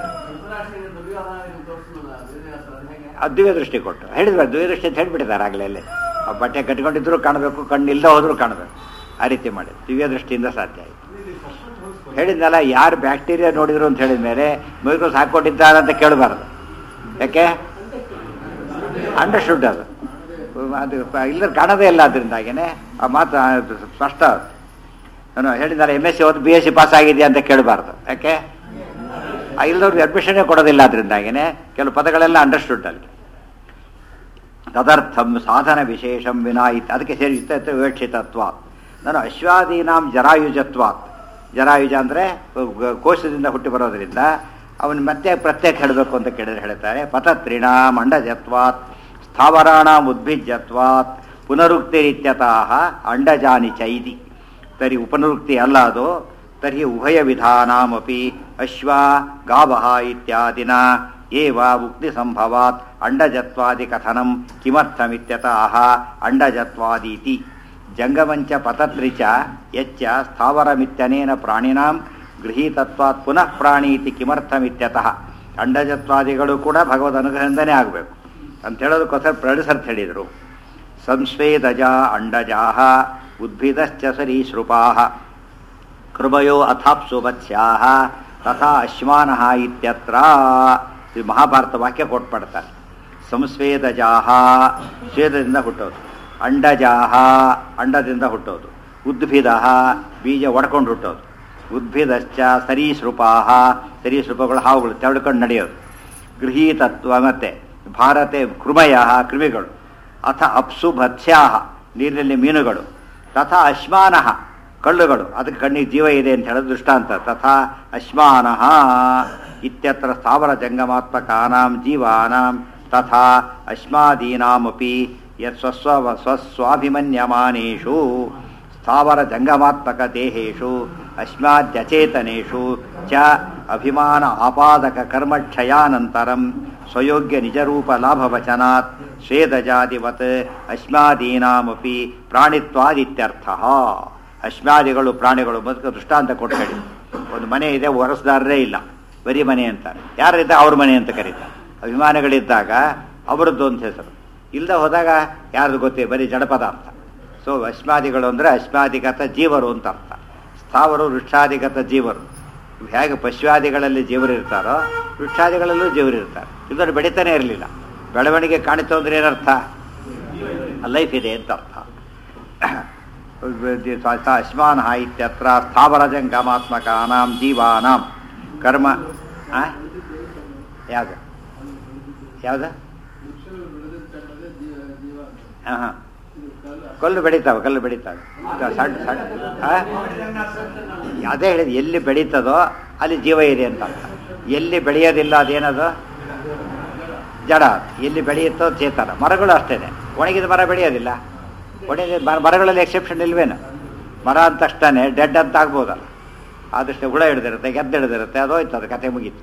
ಅದು ದಿವ್ಯ ದೃಷ್ಟಿ ಕೊಟ್ಟು ಹೇಳಿದ್ರು ದಿವ್ಯ ದೃಷ್ಟಿ ಅಂತ ಹೇಳ್ಬಿಟ್ಟಿದ್ದಾರೆ ಆಗಲೇ ಅಲ್ಲಿ ಆ ಬಟ್ಟೆ ಕಟ್ಕೊಂಡಿದ್ರು ಕಾಣಬೇಕು ಕಣ್ಣು ಇಲ್ಲದೆ ಹೋದ್ರು ಕಾಣಬೇಕು ಆ ರೀತಿ ಮಾಡಿ ದಿವ್ಯ ದೃಷ್ಟಿಯಿಂದ ಸಾಧ್ಯ ಆಯಿತು ಹೇಳಿದ್ನಲ್ಲ ಯಾರು ಬ್ಯಾಕ್ಟೀರಿಯಾ ನೋಡಿದ್ರು ಅಂತ ಹೇಳಿದ ಮೇಲೆ ಮೈಕ್ರೋಸ್ ಹಾಕ್ಕೊಂಡಿದ್ದಾರೆ ಅಂತ ಕೇಳಬಾರ್ದು ಯಾಕೆ ಅಂಡರ್ಸ್ಟುಡ್ ಅದು ಅದು ಇಲ್ಲದ ಕಾಣೋದೇ ಇಲ್ಲ ಅದರಿಂದಾಗೇನೆ ಆ ಮಾತು ಆ, ಸ್ಪಷ್ಟ ಅದು. ನಾನು ಹೇಳಿದ್ದಾರೆ ಎಮ್ ಎಸ್ ಸಿ ಓದಿ ಬಿ ಎಸ್ ಸಿ ಪಾಸ್ ಆಗಿದೆಯಾ ಅಂತ ಕೇಳಬಾರ್ದು ಯಾಕೆ ಆ ಇಲ್ಲದವ್ರಿಗೆ ಅಡ್ಮಿಷನ್ನೇ ಕೊಡೋದಿಲ್ಲ ಅದರಿಂದಾಗೇನೆ ಕೆಲವು ಪದಗಳೆಲ್ಲ ಅಂಡರ್ಸ್ಟುಡ್ ಅಲ್ಲಿ ತದರ್ಥಂ ಸಾಧನ ವಿಶೇಷಂ ವಿನಾ ಇತ್ ಅದಕ್ಕೆ ಸೇರಿ ಇತ್ತ ವಿವಕ್ಷಿತತ್ವ ನಾನು ಅಶ್ವಾದೀನಾಂ ಜರಾಯುಜತ್ವಾತ್ ಜರಾಯುಜ ಅಂದರೆ ಕೋಶದಿಂದ ಹುಟ್ಟಿ ಬರೋದ್ರಿಂದ ಅವನು ಮತ್ತೆ ಪ್ರತ್ಯೇಕ ಹೇಳಬೇಕು ಅಂತ ಕೇಳಿದ್ರೆ ಹೇಳ್ತಾರೆ ಪತತ್ರಿಣಾಂ ಅಂಡಜತ್ವಾತ್ ಸ್ಥಾವರಾಣಾಂ ಉದ್ಭಿಜ್ಯತ್ವಾತ್ ಪುನರುಕ್ತಿರಿತ್ಯತಃ ಅಂಡಜಾನಿ ಚೈದಿ ತರಿ ಉಪನಿರುಕ್ತಿ ಅಲ್ಲ ಅದು ತರ್ಹಿ ಉಭಯ ವಿಧಾನಾಮಪಿ ಅಶ್ವ ಗಾವಹ ಇತ್ಯಾದಿನ ಏವ ಉಕ್ತಿ ಸಂಭವಾತ್ ಅಂಡಜತ್ವಾದಿ ಕಥನಂ ಕಿಮರ್ಥಮಿತ್ಯತಃ ಅಂಡಜತ್ವಾದೀತಿ ಜಂಗಮಂಚ ಪತತ್ರಿ ಚ ಯಚ್ಚ ಸ್ಥಾವರಮಿತ್ಯನೇನ ಪ್ರಾಣಿನಾಂ ಗೃಹೀತತ್ವಾತ್ ಪುನಃ ಪ್ರಾಣೀತಿ ಕಿಮರ್ಥಮಿತ್ಯತಃ ಅಂಡಜತ್ವಾದಿಗಳು ಕೂಡ ಭಗವದ್ ಅನುಗ್ರಹದಿಂದನೇ ಆಗಬೇಕು ಅಂತ ಹೇಳೋದಕ್ಕೋಸ್ಕರ ಪ್ರೊಡ್ಯೂಸರ್ ಹೇಳಿದರು ಸಂಸ್ವೇದಜ ಅಂಡಜಾಹ ಉದ್ಭಿದಶ್ಚ ಸರೀಸೃಪಾಹ ಕೃಮಯೋ ಅಥಾಪ್ಸು ಮತ್ಸ್ಯಾಹ ತಥಾ ಅಶ್ಮಾನಃ ಇತ್ಯತ್ರ ಇದು ಮಹಾಭಾರತ ವಾಕ್ಯ ಕೊಟ್ಬಿಡ್ತಾರೆ ಸಂಸ್ವೇದಜಾಹ ಸ್ವೇದದಿಂದ ಹುಟ್ಟೋದು ಅಂಡಜಾಹ ಅಂಡದಿಂದ ಹುಟ್ಟೋದು ಉದ್ಭಿದ ಬೀಜ ಒಡ್ಕೊಂಡು ಹುಟ್ಟೋದು ಉದ್ಭಿದಶ್ಚ ಸರೀಸೃಪಾಹ ಸರೀಸೃಪಗಳು ಹಾವುಗಳು ತೆವಡ್ಕೊಂಡು ನಡೆಯೋದು ಗೃಹೀತತ್ವ ಮತ್ತೆ ಭಾರತೆ ಕೃಮಯ ಕ್ರಿಮಿಗಳು ಅಥ ಅಪ್ಸು ಭತ್ಸ್ಯಾಹ ನೀರಿನಲ್ಲಿ ಮೀನುಗಳು ತಥಾ ಅಶ್ಮಾನಃ ಕಳ್ಳುಗಳು ಅದಕ್ಕೆ ಕಣ್ಣಿಗೆ ಜೀವ ಇದೆ ಅಂತ ಹೇಳೋದು ದೃಷ್ಟಾಂತ ತಥಾ ಅಶ್ಮಾನಃ ಇತ್ಯತ್ರ ಸ್ಥಾವರ ಜಂಗಮಾತ್ಮಕಾನಾಂ ಜೀವಾನಾಂ ತಥಾ ಅಶ್ಮಾದೀನಾಮಪಿ ಯತ್ ಸ್ವಸ್ವ ಸ್ವಸ್ವಾಭಿಮನ್ಯಮಾನೇಷು ಸ್ಥಾವರ ಜಂಗಮಾತ್ಮಕ ದೇಹೇಶು ಅಸ್ಮಾದ್ಯಚೇತನೇಷು ಚ ಅಭಿಮಾನ ಆಪಾದಕ ಕರ್ಮಕ್ಷಯಾನಂತರಂ ಸ್ವಯೋಗ್ಯ ನಿಜರೂಪ ಲಾಭವಚನಾತ್ ಸ್ವೇದಜಾದಿವತ್ ಅಸ್ಮಾದೀನಾಮಪಿ ಪ್ರಾಣಿತ್ವಾದಿತ್ಯರ್ಥ ಅಶ್ಮಾದಿಗಳು ಪ್ರಾಣಿಗಳು ಬದುಕ ದೃಷ್ಟಾಂತ ಕೊಟ್ಟು ಹೇಳಿ ಒಂದು ಮನೆ ಇದೆ ಹೊರಸ್ದಾರರೇ ಇಲ್ಲ ಬರೀ ಮನೆ ಅಂತಾರೆ ಯಾರಿದ್ದ ಅವ್ರ ಮನೆ ಅಂತ ಕರೀತಾರೆ ಅಭಿಮಾನಗಳಿದ್ದಾಗ ಅವರದ್ದು ಅಂತ ಹೆಸರು ಇಲ್ಲದೆ ಹೋದಾಗ ಯಾರ್ದು ಗೊತ್ತೇ ಬರೀ ಜಡಪದ ಅರ್ಥ ಸೊ ಅಶ್ಮಾದಿಗಳು ಅಂದರೆ ಅಶ್ಮಾದಿಗತ ಜೀವರು ಅಂತ ಅರ್ಥ ಸ್ಥಾವರು ವೃಕ್ಷಾದಿಗತ ಜೀವರು ಹೇಗೆ ಪಶ್ವಾದಿಗಳಲ್ಲಿ ಜೀವರಿರ್ತಾರೋ ವೃಕ್ಷಾದಿಗಳಲ್ಲೂ ಜೀವರಿರ್ತಾರೆ ಇದನ್ನು ಬೆಳೀತಾನೆ ಇರಲಿಲ್ಲ ಬೆಳವಣಿಗೆ ಕಾಣಿತು ಅಂದ್ರೆ ಏನರ್ಥ ಲೈಫ್ ಇದೆ ಅಂತ ಅರ್ಥ ಅಶ್ಮಾನ ಇತ್ಯತ್ರ ಸ್ಥಾವರ ಜಂಗಮಾತ್ಮಕಾನಾಂ ಜೀವಾನಾಂ ಕರ್ಮ ಆ? ಯಾವ್ದು ಯಾವ್ದು ಹಾಂ ಹಾಂ ಕಲ್ಲು ಬೆಳೀತಾವೆ ಕಲ್ಲು ಬೆಳೀತಾವೆ ಸಣ್ಣ ಸಣ್ಣ ಆ? ಅದೇ ಹೇಳಿದ ಎಲ್ಲಿ ಬೆಳೀತದೋ ಅಲ್ಲಿ ಜೀವ ಇದೆ ಅಂತ ಅರ್ಥ ಎಲ್ಲಿ ಬೆಳೆಯೋದಿಲ್ಲ ಅದೇನದು ಜಡ ಎಲ್ಲಿ ಬೆಳೆಯುತ್ತೋ ಚೇತನ ಮರಗಳು ಅಷ್ಟೇನೆ ಒಣಗಿದ ಮರ ಬೆಳೆಯೋದಿಲ್ಲ ಒಣಗಿದ ಮರ ಮರಗಳಲ್ಲಿ ಎಕ್ಸೆಪ್ಷನ್ ಇಲ್ವೇನು ಮರ ಅಂತ ತಕ್ಷಣ ಡೆಡ್ ಅಂತ ಆಗ್ಬೋದಲ್ಲ ಆದಷ್ಟು ಹುಳ ಹಿಡ್ದಿರುತ್ತೆ ಗೆದ್ದು ಹಿಡ್ದಿರುತ್ತೆ ಅದು ಹೋಯ್ತು ಅದು ಕತೆ ಮುಗೀತು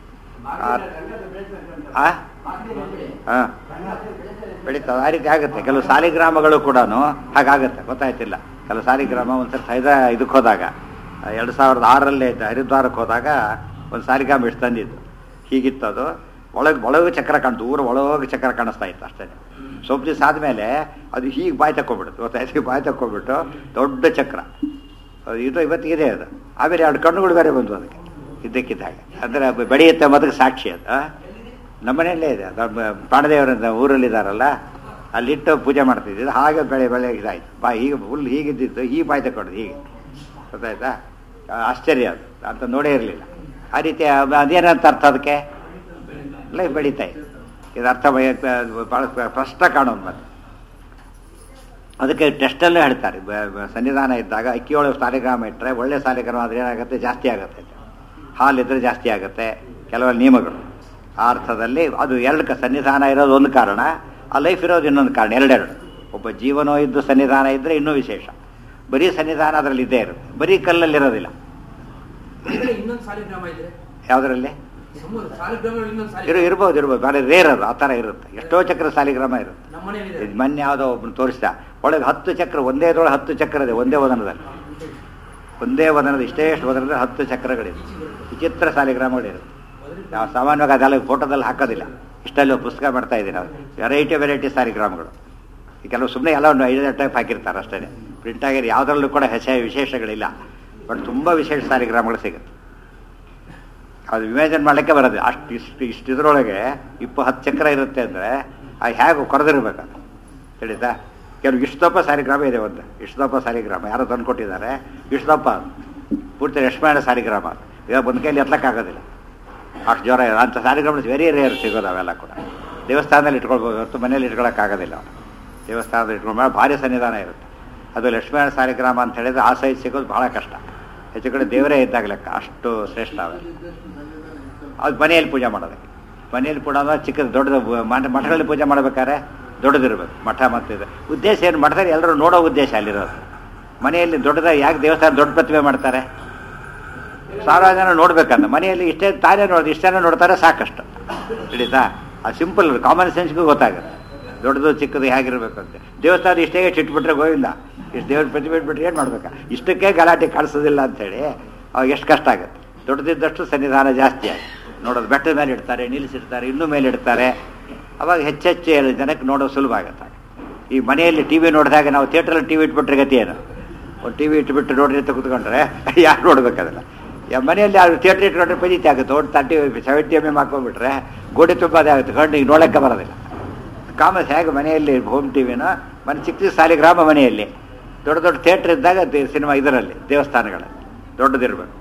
ಆ ಹಾಂ ಬೆಳೀತದೆ ಆ ರೀತಿ ಆಗುತ್ತೆ ಕೆಲವು ಸಾಲಿಗ್ರಾಮಗಳು ಕೂಡ ಹಾಗಾಗುತ್ತೆ ಗೊತ್ತಾಯ್ತಿಲ್ಲ ಕೆಲವು ಸಾಲಿಗ್ರಾಮ ಒಂದ್ಸರಿ ಸೈದ ಇದಕ್ಕೆ ಹೋದಾಗ ಎರಡು ಸಾವಿರದ ಆರರಲ್ಲಿ ಹರಿದ್ವಾರಕ್ಕೆ ಹೋದಾಗ ಒಂದು ಸಾಲಿಗ್ರಾಮ ಇಷ್ಟು ತಂದಿದ್ದು ಹೀಗಿತ್ತು ಅದು ಒಳಗೆ ಒಳಗೆ ಚಕ್ರ ಕಾಣ್ತು ಊರ ಒಳಗೆ ಚಕ್ರ ಕಾಣಿಸ್ತಾ ಇತ್ತು ಅಷ್ಟೇ ಸ್ವಲ್ಪ ದಿವಸ ಆದಮೇಲೆ ಅದು ಹೀಗೆ ಬಾಯಿ ತಕ್ಕೊಬಿಡ್ತು ಗೊತ್ತಾಯ್ತು ಬಾಯಿ ತಕ್ಕೊಬಿಟ್ಟು ದೊಡ್ಡ ಚಕ್ರ ಅದು ಇದು ಇವತ್ತಿಗಿದೆ ಅದು ಆಮೇಲೆ ಎರಡು ಕಣ್ಣುಗಳು ಬೇರೆ ಬಂದು ಅದಕ್ಕೆ ಇದ್ದಕ್ಕಿದ್ದಾಗ ಅಂದರೆ ಬೆಳೆಯುತ್ತೆ ಮೊದಲು ಸಾಕ್ಷಿ ಅದು ಆ? ನಮ್ಮನೆಯಲ್ಲೇ ಇದೆ ಅದು ಪ್ರಾಣದೇವರ ಊರಲ್ಲಿದ್ದಾರಲ್ಲ ಅಲ್ಲಿಟ್ಟು ಪೂಜೆ ಮಾಡ್ತಿದ್ದಿದ್ದು ಹಾಗೆ ಬೆಳೆ ಬೆಳೆ ಇದಾಯ್ತು ಬಾ ಹೀಗೆ ಫುಲ್ ಹೀಗಿದ್ದಿತ್ತು ಈ ಬಾಯಿ ತಗೊಂಡು ಹೀಗೆ ಗೊತ್ತಾಯ್ತಾ ಆ, ಆಶ್ಚರ್ಯ ಅದು ಅಂತ ನೋಡೇ ಇರಲಿಲ್ಲ ಆ ರೀತಿ ಅದ್- ಅದೇನಂತ ಅರ್ಥ ಅದಕ್ಕೆ ಲೈಫ್ ಬೆಳೀತಾ ಇದೆ ಇದು ಅರ್ಥ ಬಯ- ಭಾಳ ಸ್ಪಷ್ಟ ಕಾಣೋದು ಮತ್ತೆ ಅದಕ್ಕೆ ಟೆಸ್ಟಲ್ಲೇ ಹೇಳ್ತಾರೆ ಬ- ಬ- ಸನ್ನಿಧಾನ ಇದ್ದಾಗ ಅಕ್ಕಿಯೊಳಗೆ ಸಾಲಿಗ್ರಾಮ ಇಟ್ಟರೆ ಒಳ್ಳೆ ಸಾಲಿಗ್ರಾಮ ಆದರೆ ಏನಾಗುತ್ತೆ ಜಾಸ್ತಿ ಆಗುತ್ತೆ ಹಾಲಿದ್ರೆ ಜಾಸ್ತಿ ಆಗುತ್ತೆ ಕೆಲವು ನಿಯಮಗಳು ಆ ಅರ್ಥದಲ್ಲಿ ಅದು ಎರಡು ಕ ಸನ್ನಿಧಾನ ಇರೋದು ಒಂದು ಕಾರಣ ಆ ಲೈಫ್ ಇರೋದು ಇನ್ನೊಂದು ಕಾರಣ ಎರಡೆರಡು ಒಬ್ಬ ಜೀವನೋ ಇದ್ದು ಸನ್ನಿಧಾನ ಇದ್ದರೆ ಇನ್ನೂ ವಿಶೇಷ ಬರೀ ಸನ್ನಿಧಾನ ಅದರಲ್ಲಿ ಇದ್ದೇ ಇರುತ್ತೆ ಬರೀ ಕಲ್ಲಲ್ಲಿ ಇರೋದಿಲ್ಲ ಅಂದ್ರೆ ಇನ್ನೊಂದು ಸಾಲಿಗ್ರಾಮ ಇದ್ರೆ ಯಾವುದರಲ್ಲಿ ಸಮೂಹ ಸಾಲಿಗ್ರಾಮಗಳು ಇನ್ನೊಂದು ಇರು ಸಾಲಿಗ್ರಾಮ ಇರ್ಬೋದು ಇರ್ಬೋದು ಭಾಳ ರೇರ್ ಅದು ಆ ಥರ ಇರುತ್ತೆ ಎಷ್ಟೋ ಚಕ್ರ ಸಾಲಿಗ್ರಾಮ ಇರುತ್ತೆ ನಮ್ಮ ಮನೇಲಿದೆ ಇದು ಮೊನ್ನೆ ಯಾವುದೋ ಒಬ್ಬನು ತೋರಿಸ್ದ ಒಳಗೆ ಹತ್ತು ಚಕ್ರ ಒಂದೇ ಇದ್ರೊಳಗೆ ಹತ್ತು ಚಕ್ರ ಇದೆ ಒಂದೇ ವದನದಲ್ಲಿ ಒಂದೇ ವದನದ ಇಷ್ಟೇ ಎಷ್ಟು ವದನದ ಹತ್ತು ಚಕ್ರಗಳಿವೆ ವಿಚಿತ್ರ ಸಾಲಿಗ್ರಾಮಗಳಿವೆ ನಾವು ಸಾಮಾನ್ಯವಾಗಿ ಅದೆಲ್ಲ ಫೋಟೋದಲ್ಲಿ ಹಾಕೋದಿಲ್ಲ ಇಷ್ಟಲ್ಲಿ ಪುಸ್ತಕ ಮಾಡ್ತಾ ಇದ್ದೀನಿ ನಾವು ವೆರೈಟಿ ವೆರೈಟಿ ಸಾಲಿಗ್ರಾಮಗಳು ಈ ಕೆಲವು ಸುಮ್ಮನೆ ಎಲ್ಲ ಒಂದು ಐದು ಟೈಪ್ ಹಾಕಿರ್ತಾರೆ ಅಷ್ಟೇ ಪ್ರಿಂಟ್ ಆಗಿರೋ ಯಾವುದರಲ್ಲೂ ಕೂಡ ಹೆಸ ವಿಶೇಷಗಳಿಲ್ಲ ಬಟ್ ತುಂಬ ವಿಶೇಷ ಸಾಲಿಗ್ರಾಮಗಳು ಸಿಗುತ್ತೆ ಅದು ಇಮ್ಯಾಜಿನ್ ಮಾಡಲಿಕ್ಕೆ ಬರೋದು ಅಷ್ಟು ಇಷ್ಟು ಇಷ್ಟು ಇದರೊಳಗೆ ಇಪ್ಪ ಹತ್ತು ಚಕ್ರ ಇರುತ್ತೆ ಅಂದರೆ ಅದು ಹೇಗೆ ಕೊರೆದಿರ್ಬೇಕು ಅದು ತಿಳಿತಾ ಕೆಲವು ಇಷ್ಟಪ್ಪ ಸಾಲಿಗ್ರಾಮ ಇದೆ ಒಂದು ಇಷ್ಟಪ್ಪ ಸಾಲಿಗ್ರಾಮ ಯಾರೋ ತಂದು ಕೊಟ್ಟಿದ್ದಾರೆ ಇಷ್ಟಪ್ಪ ಅದು. ಪೂರ್ತಿ ರೆಸ್ಮಾಡ ಸಾಲಿಗ್ರಾಮ ಅದು. ಇವಾಗ ಒಂದು ಕೈಲಿ ಎತ್ತಕ್ಕಾಗೋದಿಲ್ಲ ಅಷ್ಟು ಜ್ವರ ಇದೆ ಅಂಥ ಸಾಲಿಗ್ರಾಮ ವೆರಿ ರೇರ್ ಸಿಗೋದು ಅವೆಲ್ಲ ಕೂಡ ದೇವಸ್ಥಾನದಲ್ಲಿ ಇಟ್ಕೊಳ್ಬೋದು ಹೊರತು ಮನೇಲಿ ಇಟ್ಕೊಳ್ಳೋಕ್ಕಾಗೋದಿಲ್ಲ ಅವ್ನು ದೇವಸ್ಥಾನದಲ್ಲಿ ಇಟ್ಕೊಂಡು ಭಾರಿ ಸನ್ನಿಧಾನ ಇರುತ್ತೆ ಅದು ಲಕ್ಷ್ಮೀನಾರಾಯಣ ಸಾಲಿಗ್ರಾಮ ಅಂತ ಹೇಳಿದ್ರೆ ಆ ಸೈಜ್ ಸಿಗೋದು ಬಹಳ ಕಷ್ಟ ಹೆಚ್ಚು ಕಡೆ ದೇವರೇ ಇದ್ದಾಗ ಲೆಕ್ಕ ಅಷ್ಟು ಶ್ರೇಷ್ಠ ಅವೆಲ್ಲ ಅದು ಮನೆಯಲ್ಲಿ ಪೂಜೆ ಮಾಡೋದಕ್ಕೆ ಮನೆಯಲ್ಲಿ ಪೂಜೆ ಅಂದ್ರೆ ಚಿಕ್ಕದು ದೊಡ್ಡದು ಬ- ಮಠ ಮಠಗಳಲ್ಲಿ ಪೂಜೆ ಮಾಡ್ಬೇಕಾದ್ರೆ ದೊಡ್ಡದಿರ್ಬೇಕು ಮಠ ಮತ್ತು ಇದು ಉದ್ದೇಶ ಏನು ಮಾಡ್ತಾರೆ ಎಲ್ಲರೂ ನೋಡೋ ಉದ್ದೇಶ ಅಲ್ಲಿರೋದು ಮನೆಯಲ್ಲಿ ದೊಡ್ಡದಾಗಿ ಯಾಕೆ ದೇವಸ್ಥಾನ ದೊಡ್ಡ ಪ್ರತಿಮೆ ಮಾಡ್ತಾರೆ ಸಾವಿರಾರು ಜನ ನೋಡ್ಬೇಕಂತ ಮನೆಯಲ್ಲಿ ಇಷ್ಟೇ ತಾನೇ ನೋಡೋದು ಇಷ್ಟೇನೋ ನೋಡ್ತಾರೆ ಸಾಕಷ್ಟು ತಿಳಿತಾ ಅದು ಸಿಂಪಲ್ ಕಾಮನ್ ಸೆನ್ಸ್ಗೂ ಗೊತ್ತಾಗುತ್ತೆ ದೊಡ್ಡದು ಚಿಕ್ಕದು ಹೇಗಿರ್ಬೇಕು ಅಂತ ದೇವಸ್ಥಾನ ಇಷ್ಟೇ ಇಟ್ಬಿಟ್ರೆ ಗೋವಿಂದ ಇಷ್ಟು ದೇವ್ರ ಪ್ರತಿಮೆ ಇಟ್ಬಿಟ್ರೆ ಏನು ಮಾಡ್ಬೇಕಾ ಇಷ್ಟಕ್ಕೆ ಗಲಾಟೆ ಕಾಣಿಸೋದಿಲ್ಲ ಅಂತೇಳಿ ಅವಾಗ ಎಷ್ಟು ಕಷ್ಟ ಆಗುತ್ತೆ ದೊಡ್ಡದಿದ್ದಷ್ಟು ಸನ್ನಿಧಾನ ಜಾಸ್ತಿ ಆಗಿ ನೋಡೋದು ಬೆಟ್ಟದ ಮೇಲೆ ಇಡ್ತಾರೆ ನಿಲ್ಲಿಸಿರ್ತಾರೆ ಇನ್ನೂ ಮೇಲೆ ಇಡ್ತಾರೆ ಅವಾಗ ಹೆಚ್ಚೆಚ್ಚು ಜನಕ್ಕೆ ನೋಡೋದು ಸುಲಭ ಆಗುತ್ತೆ ಈ ಮನೆಯಲ್ಲಿ ಟಿ ವಿ ನೋಡಿದಾಗ ನಾವು ಥಿಯೇಟ್ರಲ್ಲಿ ಟಿ ವಿ ಇಟ್ಬಿಟ್ರೆ ಗತಿ ಏನು ಒಂದು ಟಿ ವಿ ಇಟ್ಬಿಟ್ಟು ನೋಡ್ರಿ ಅಂತ ಕೂತ್ಕೊಂಡ್ರೆ ಯಾರು ನೋಡ್ಬೇಕದಲ್ಲ ಯಾ ಮನೆಯಲ್ಲಿ ಅದು ಥಿಯೇಟ್ರ್ ಇಟ್ಕೊಂಡ್ರೆ ಪಜಿತಿ ಆಗುತ್ತೆ ಒಂದು ತರ್ಟಿ ಸೆವೆಂಟಿ ಎಮ್ ಎಮ್ ಹಾಕೊಂಡ್ಬಿಟ್ರೆ ಗೋಡೆ ತುಂಬ ಅದೇ ಆಗುತ್ತೆ ಕಣ್ಣು ಈಗ ನೋಡೋಕ್ಕೆ ಬರೋದಿಲ್ಲ ಕಾಮಸ್ ಹೇಗೆ ಮನೆಯಲ್ಲಿ ಹೋಮ್ ಟಿ ವಿನ ಮನೆ ಚಿಕ್ಕ ಚಿಕ್ಕ ಸಾಲಿಗ್ರಾಮ ಮನೆಯಲ್ಲಿ ದೊಡ್ಡ ದೊಡ್ಡ ಥಿಯೇಟ್ರ್ ಇದ್ದಾಗ ಸಿನಿಮಾ ಇದರಲ್ಲಿ ದೇವಸ್ಥಾನಗಳಲ್ಲಿ ದೊಡ್ಡದಿರ್ಬೇಕು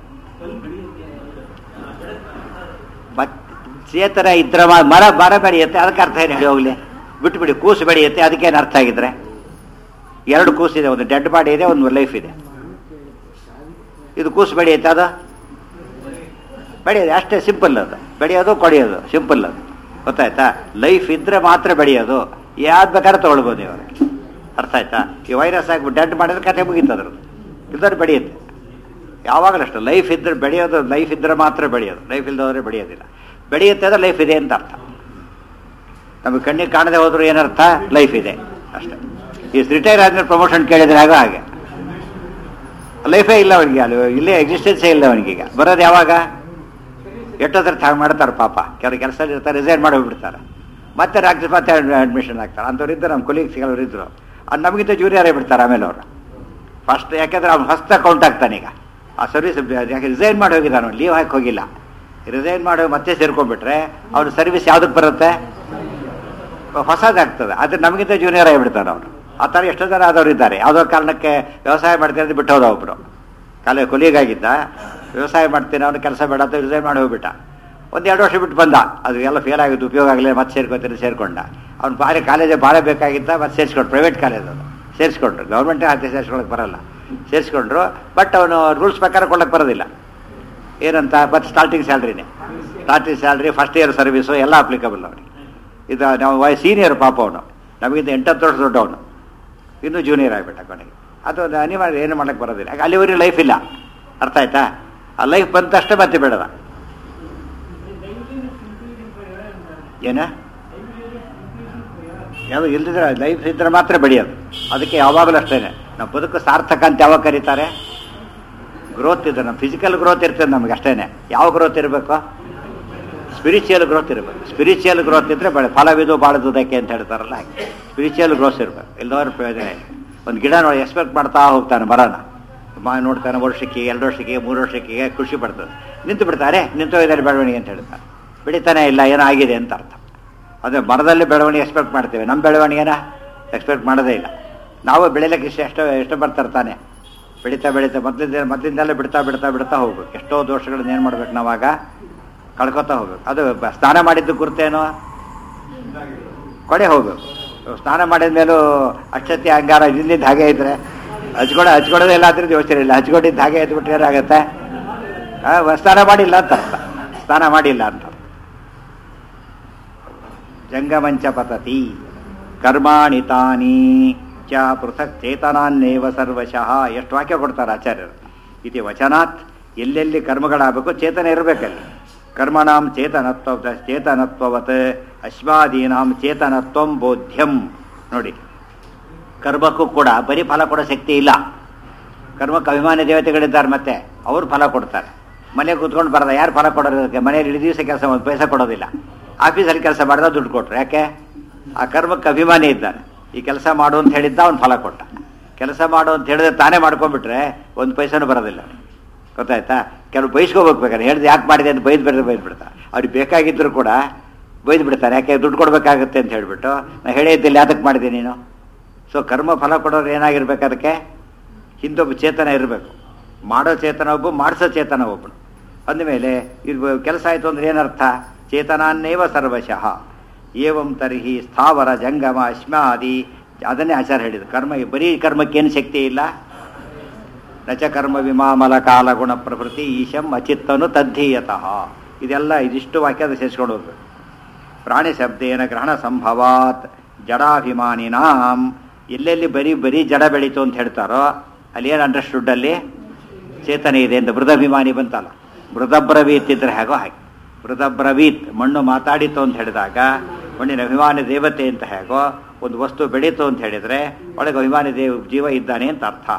ಮತ್ ಚೇತನ ಇದ್ರ ಮ- ಮರ ಮರ ಬೆಳೆಯುತ್ತೆ ಅದಕ್ಕೆ ಅರ್ಥ ಏನು ಹೇಳಿ ಹೋಗ್ಲಿ ಬಿಟ್ಬಿಡಿ ಕೂಸು ಬೆಳೆಯುತ್ತೆ ಅದಕ್ಕೇನು ಅರ್ಥ ಆಗಿದ್ರೆ ಎರಡು ಕೂಸಿದೆ ಒಂದು ಡೆಡ್ ಬಾಡಿ ಇದೆ ಒಂದು ಲೈಫ್ ಇದೆ ಇದು ಕೂಸು ಬೆಳೆಯುತ್ತೆ ಅದು ಬೆಳೆಯೋದು ಅಷ್ಟೇ ಸಿಂಪಲ್ ಅದು ಬೆಳೆಯೋದು ಕೊಡೆಯೋದು ಸಿಂಪಲ್ ಅದು ಗೊತ್ತಾಯ್ತಾ ಲೈಫ್ ಇದ್ರೆ ಮಾತ್ರ ಬೆಳೆಯೋದು ಯಾವ್ದು ಬೇಕಾದ್ರೆ ತೊಗೊಳ್ಬೋದು ಇವಾಗ ಅರ್ಥ ಆಯ್ತಾ ಈ ವೈರಸ್ ಆಗಿ ಡೆಡ್ ಮಾಡಿದ್ರೆ ಕತೆ ಮುಗೀತು ಅದ್ರದ್ದು ಇಲ್ದ್ರೆ ಬೆಳೆಯುತ್ತೆ ಯಾವಾಗಲೂ ಅಷ್ಟೇ ಲೈಫ್ ಇದ್ರೆ ಬೆಳೆಯೋದು ಲೈಫ್ ಇದ್ರೆ ಮಾತ್ರ ಬೆಳೆಯೋದು ಲೈಫ್ ಇಲ್ಲದವ್ರೆ ಬೆಳೆಯೋದಿಲ್ಲ ಬೆಳೆಯುತ್ತೆ ಅಂದ್ರೆ ಲೈಫ್ ಇದೆ ಅಂತ ಅರ್ಥ ನಮಗೆ ಕಣ್ಣಿಗೆ ಕಾಣದೆ ಹೋದ್ರು ಏನರ್ಥ ಲೈಫ್ ಇದೆ ಅಷ್ಟೇ ಈ ರಿಟೈರ್ ಆದ್ಮೇಲೆ ಪ್ರಮೋಷನ್ ಕೇಳಿದ್ರೆ ಆಗ ಹಾಗೆ ಲೈಫೇ ಇಲ್ಲ ಅವನಿಗೆ ಅಲ್ಲಿ ಇಲ್ಲೇ ಎಕ್ಸಿಸ್ಟೆನ್ಸೇ ಇಲ್ಲ ಅವನಿಗೀಗ ಬರೋದು ಯಾವಾಗ ಎಷ್ಟೊತ್ತರ ಹಾಗೆ ಮಾಡ್ತಾರೆ ಪಾಪ ಕೆಲವು ಕೆಲಸ ಇರ್ತಾರೆ ರಿಸೈನ್ ಮಾಡಿ ಹೋಗ್ಬಿಡ್ತಾರೆ ಮತ್ತೆ ರಾಜ್ಯ ಮತ್ತೆ ಅಡ್ಮಿಷನ್ ಆಗ್ತಾರೆ ಅಂಥವ್ರು ಇದ್ದರು ನಮ್ಮ ಕೊಲೀಗ್ಸ್ ಕೆಲವರು ಇದ್ದರು ಅದು ನಮಗಿಂತ ಜೂನಿಯರ್ ಆಗಿಬಿಡ್ತಾರೆ ಆಮೇಲೆ ಅವರು ಫಸ್ಟ್ ಯಾಕೆಂದ್ರೆ ಅವ್ನು ಹೊಸ್ತ ಕೌಂಟ್ ಆಗ್ತಾನೆ ಈಗ ಆ ಸರ್ವಿಸ್ ಯಾಕೆ ರಿಸೈನ್ ಮಾಡಿ ಹೋಗಿದ್ದಾನು ಲೀವ್ ಹಾಕಿ ಹೋಗಿಲ್ಲ ರಿಸೈನ್ ಮಾಡಿ ಮತ್ತೆ ಸೇರ್ಕೊಂಡ್ಬಿಟ್ರೆ ಅವ್ರ ಸರ್ವಿಸ್ ಯಾವುದಕ್ಕೆ ಬರುತ್ತೆ ಹೊಸದಾಗ್ತದೆ ಅದು ನಮಗಿಂತ ಜೂನಿಯರ್ ಆಗಿಬಿಡ್ತಾನೆ ಅವನು ಆ ಥರ ಎಷ್ಟೋ ಜನ ಆದವ್ರು ಇದ್ದಾರೆ ಯಾವುದೋ ಕಾರಣಕ್ಕೆ ವ್ಯವಸಾಯ ಮಾಡ್ತೀನಿ ಅಂತ ಬಿಟ್ಟು ಹೋದ ಒಬ್ಬರು ಕಾಲೇ ಕೊಲೀಗಾಗಿದ್ದ ವ್ಯವಸಾಯ ಮಾಡ್ತೀನಿ ಅವನು ಕೆಲಸ ಬೇಡ ಅಂತ ರಿಸೈನ್ ಮಾಡಿ ಹೋಗ್ಬಿಟ್ಟ ಒಂದು ಎರಡು ವರ್ಷ ಬಿಟ್ಟು ಬಂದ ಅದು ಎಲ್ಲ ಫೇಲ್ ಆಗಿದ್ದು ಉಪಯೋಗ ಆಗಲಿಲ್ಲ ಮತ್ತೆ ಸೇರ್ಕೊತೀನಿ ಸೇರ್ಕೊಂಡ ಅವ್ನು ಭಾರಿ ಕಾಲೇಜೇ ಭಾಳ ಬೇಕಾಗಿದ್ದ ಮತ್ತೆ ಸೇರಿಸ್ಕೊಂಡು ಪ್ರೈವೇಟ್ ಕಾಲೇಜ್ ಅದು ಸೇರಿಸ್ಕೊಂಡ್ರು ಗೌರ್ಮೆಂಟೇ ಹಾಕಿ ಸೇರಿಸ್ಕೊಳಕ್ಕೆ ಬರಲ್ಲ ಸೇರಿಸ್ಕೊಂಡ್ರು ಬಟ್ ಅವನು ರೂಲ್ಸ್ ಪ್ರಕಾರ ಕೊಡಕ್ಕೆ ಬರೋದಿಲ್ಲ ಏನಂತ ಬಟ್ ಸ್ಟಾರ್ಟಿಂಗ್ ಸ್ಯಾಲ್ರಿನೇ starting salary first year service ಎಲ್ಲ ಅಪ್ಲಿಕಬಲ್ ಅವನಿಗೆ ಇದು ನಾವು ವಯ ಸೀನಿಯರ್ ಪಾಪ ಅವನು ನಮಗಿಂತ ಎಂಟತ್ತು ವರ್ಷ ದೊಡ್ಡವನು ಇನ್ನೂ ಜೂನಿಯರ್ ಆಗಿಬಿಟ್ಟ ಕೊನೆಗೆ ಅದು ಒಂದು ಅನಿವಾರ್ಯ ಏನು ಮಾಡಕ್ಕೆ ಬರೋದಿಲ್ಲ ಯಾಕೆ ಅಲ್ಲಿವರೆಗೆ ಲೈಫ್ ಇಲ್ಲ ಅರ್ಥ ಆಯ್ತಾ ಆ ಲೈಫ್ ಬಂದ ತಕ್ಷಣ ಮತ್ತೆ ಬೇಡದ ಏನ ಯಾವ ಇಲ್ದಿದ್ರೆ ಲೈಫ್ ಇದ್ರೆ ಮಾತ್ರ ಬೆಳೆಯೋದು ಅದಕ್ಕೆ ಯಾವಾಗಲೂ ಅಷ್ಟೇನೆ ನಾವು ಬದುಕು ಸಾರ್ಥಕ ಅಂತ ಯಾವಾಗ ಕರೀತಾರೆ ಗ್ರೋತ್ ಇದೆ ನಮ್ಮ ಫಿಸಿಕಲ್ ಗ್ರೋತ್ ಇರ್ತದೆ ನಮಗೆ ಅಷ್ಟೇನೆ ಯಾವ ಗ್ರೋತ್ ಇರಬೇಕು ಸ್ಪಿರಿಚುವಲ್ ಗ್ರೋತ್ ಇರಬೇಕು ಸ್ಪಿರಿಚುವಲ್ ಗ್ರೋತ್ ಇದ್ರೆ ಬೆಳೆ ಫಲವಿದು ಬಾಳದುದಕ್ಕೆ ಅಂತ ಹೇಳ್ತಾರಲ್ಲ ಹಾಗೆ ಸ್ಪಿರಿಚುವಲ್ ಗ್ರೋತ್ ಇರಬೇಕು ಎಲ್ಲದರ ಪ್ರಯೋಜನ ಇಲ್ಲ ಒಂದು ಗಿಡ ನೋಡಿ ಎಕ್ಸ್ಪೆಕ್ಟ್ ಮಾಡ್ತಾ ಹೋಗ್ತಾನೆ ಮರನ ಮಾ ನೋಡ್ತಾನೆ ವರ್ಷಕ್ಕೆ ಎರಡು ವರ್ಷಕ್ಕೆ ಮೂರು ವರ್ಷಕ್ಕೆ ಖುಷಿ ಪಡ್ತದೆ ನಿಂತು ಬಿಡ್ತಾರೆ ನಿಂತು ಹೋಗಿದ್ದಾರೆ ಬೆಳವಣಿಗೆ ಅಂತ ಹೇಳ್ತಾರೆ ಬೆಳಿತಾನೆ ಇಲ್ಲ ಏನೋ ಆಗಿದೆ ಅಂತ ಅರ್ಥ ಅದೇ ಮರದಲ್ಲಿ ಬೆಳವಣಿಗೆ ಎಕ್ಸ್ಪೆಕ್ಟ್ ಮಾಡ್ತೇವೆ ನಮ್ಮ ಬೆಳವಣಿಗೆನ ಎಕ್ಸ್ಪೆಕ್ಟ್ ಮಾಡೋದೇ ಇಲ್ಲ ನಾವು ಬೆಳಿಲಿಕ್ಕೆ ಇಷ್ಟ ಎಷ್ಟು ಎಷ್ಟು ಬರ್ತಾರೆ ತಾನೆ ಬೆಳೀತಾ ಬೆಳೀತಾ ಮೊದಲಿಂದ ಮೊದಲಿಂದಲೇ ಬಿಡ್ತಾ ಬಿಡ್ತಾ ಬಿಡ್ತಾ ಹೋಗ್ಬೇಕು ಎಷ್ಟೋ ದೋಷಗಳನ್ನ ಏನು ಮಾಡ್ಬೇಕು ನಾವಾಗ ಕಳ್ಕೊತಾ ಹೋಗ್ಬೇಕು ಅದು ಬ- ಸ್ನಾನ ಮಾಡಿದ್ದು ಗುರ್ತೇನೋ ಕೊಡೆ ಹೋಗ್ಬೇಕು ಸ್ನಾನ ಮಾಡಿದ ಮೇಲೂ ಅಕ್ಷತೆ ಅಂಗಾರ ಇಲ್ಲಿದ್ದ ಹಾಗೆ ಇದ್ರೆ ಹಚ್ಕೊಡ ಹಚ್ಕೊಡೋದೇ ಇಲ್ಲ ಅದ್ರದ್ದು ಯೋಚನೆ ಇಲ್ಲ ಹಚ್ಕೊಂಡಿದ್ದು ಹಾಗೆ ಎದ್ಬಿಟ್ರೆ ಏನಾಗುತ್ತೆ ಆ, ಸ್ನಾನ ಮಾಡಿಲ್ಲ ಅಂತ ಅರ್ಥ ಸ್ನಾನ ಮಾಡಿಲ್ಲ ಅಂತ ಜಂಗಮಂಚ ಪತತಿ ಕರ್ಮಾಣಿ ತಾನಿ ಚ ಪೃಥಕ್ ಚೇತನಾನ್ನೇವ ಸರ್ವಶಃ ಎಷ್ಟು ವಾಕ್ಯ ಕೊಡ್ತಾರೆ ಆಚಾರ್ಯರು ಇತಿ ವಚನಾತ್ ಎಲ್ಲೆಲ್ಲಿ ಕರ್ಮಗಳಾಗಬೇಕು ಚೇತನ ಇರಬೇಕಲ್ಲಿ ಕರ್ಮಣಾಂ ಚೇತನತ್ವ ಚೇತನತ್ವವತ್ ಅಶ್ವಾದೀನಾಂ ಚೇತನತ್ವಂ ಬೋಧ್ಯಂ ನೋಡಿ ಕರ್ಮಕ್ಕೂ ಕೂಡ ಬರೀ ಫಲ ಕೊಡೋ ಶಕ್ತಿ ಇಲ್ಲ ಕರ್ಮಕ್ಕೆ ಅಭಿಮಾನಿ ದೇವತೆಗಳಿದ್ದಾರೆ ಮತ್ತೆ ಅವರು ಫಲ ಕೊಡ್ತಾರೆ ಮನೆಗೆ ಕೂತ್ಕೊಂಡು ಬರದ ಯಾರು ಫಲ ಕೊಡೋದು ಅದಕ್ಕೆ ಮನೆಯಲ್ಲಿ ಇಡೀ ದಿವಸ ಕೆಲಸ ಒಂದು ಪೈಸೆ ಕೊಡೋದಿಲ್ಲ ಆಫೀಸಲ್ಲಿ ಕೆಲಸ ಮಾಡಿದ ದುಡ್ಡು ಕೊಟ್ರು ಯಾಕೆ ಆ ಕರ್ಮಕ್ಕೆ ಅಭಿಮಾನಿ ಇದ್ದಾನೆ ಈ ಕೆಲಸ ಮಾಡು ಅಂತ ಹೇಳಿದ್ದ ಅವ್ನು ಫಲ ಕೊಟ್ಟ ಕೆಲಸ ಮಾಡು ಅಂತ ಹೇಳಿದ್ರೆ ತಾನೇ ಮಾಡ್ಕೊಂಡ್ಬಿಟ್ರೆ ಒಂದು ಪೈಸೆನೂ ಬರೋದಿಲ್ಲ ಗೊತ್ತಾಯ್ತಾ ಕೆಲವು ಬೈಸ್ಕೋಬೇಕು ಬೇಕಾದ್ರೆ ಹೇಳಿದ್ರೆ ಯಾಕೆ ಮಾಡಿದೆ ಅಂತ ಬೈದು ಬಿಡ್ತಾರೆ ಬೈದು ಬಿಡ್ತಾರೆ ಅವ್ರಿಗೆ ಬೇಕಾಗಿದ್ರು ಕೂಡ ಬೈದು ಬಿಡ್ತಾರೆ ಯಾಕೆ ದುಡ್ಡು ಕೊಡಬೇಕಾಗುತ್ತೆ ಅಂತ ಹೇಳ್ಬಿಟ್ಟು ನಾ ಹೇಳೇ ಇದ್ದಿಲ್ಲ ಯಾತಕ್ಕೆ ಮಾಡಿದೆ ನೀನು ಸೊ ಕರ್ಮ ಫಲ ಕೊಡೋರು ಏನಾಗಿರ್ಬೇಕು ಅದಕ್ಕೆ ಹಿಂದೊಬ್ಬ ಚೇತನ ಇರಬೇಕು ಮಾಡೋ ಚೇತನ ಒಬ್ಬ ಮಾಡಿಸೋ ಚೇತನ ಒಬ್ಬನು ಅಂದಮೇಲೆ ಇದು ಕೆಲಸ ಆಯಿತು ಅಂದ್ರೆ ಏನರ್ಥ ಚೇತನಾನ್ನೇವ ಸರ್ವಶಃ ಏವಂ ತರ್ಹಿ ಸ್ಥಾವರ ಜಂಗಮ ಅಶ್ಮಾದಿ ಅದನ್ನೇ ಆಚಾರ ಹೇಳಿದ್ರು ಕರ್ಮ ಬರೀ ಕರ್ಮಕ್ಕೇನು ಶಕ್ತಿ ಇಲ್ಲ ನಚ ಕರ್ಮ ವಿಮಾಮಲ ಕಾಲ ಗುಣ ಪ್ರಕೃತಿ ಈಶಂ ಅಚಿತ್ತನು ತದ್ಧೀಯತಃ ಇದೆಲ್ಲ ಇದಿಷ್ಟು ವಾಕ್ಯದ ಸೇರಿಸ್ಕೊಂಡು ಹೋಗ್ಬೇಕು ಪ್ರಾಣಿ ಶಬ್ದೇನ ಗ್ರಹಣ ಸಂಭವಾತ್ ಜಡಾಭಿಮಾನಿನಾಂ ಎಲ್ಲೆಲ್ಲಿ ಬರೀ ಬರೀ ಜಡ ಬೆಳೀತು ಅಂತ ಹೇಳ್ತಾರೋ ಅಲ್ಲಿ ಏನು ಅಂಡರ್ಸ್ಟುಡ್ ಅಲ್ಲಿ ಚೇತನ ಇದೆ ಅಂತ ಮೃದಭಿಮಾನಿ ಬಂತಲ್ಲ ಮೃದಬ್ರವೀತ್ ಇದ್ರೆ ಹೇಗೋ ಹಾಗೆ ಮೃದಬ್ರವೀತ್ ಮಣ್ಣು ಮಾತಾಡಿತು ಅಂತ ಹೇಳಿದಾಗ ಮಣ್ಣಿನ ಅಭಿಮಾನಿ ದೇವತೆ ಅಂತ ಹೇಗೋ ಒಂದು ವಸ್ತು ಬೆಳೀತು ಅಂತ ಹೇಳಿದ್ರೆ ಒಳಗೆ ಅಭಿಮಾನಿ ದೇವ ಜೀವ ಇದ್ದಾನೆ ಅಂತ ಅರ್ಥ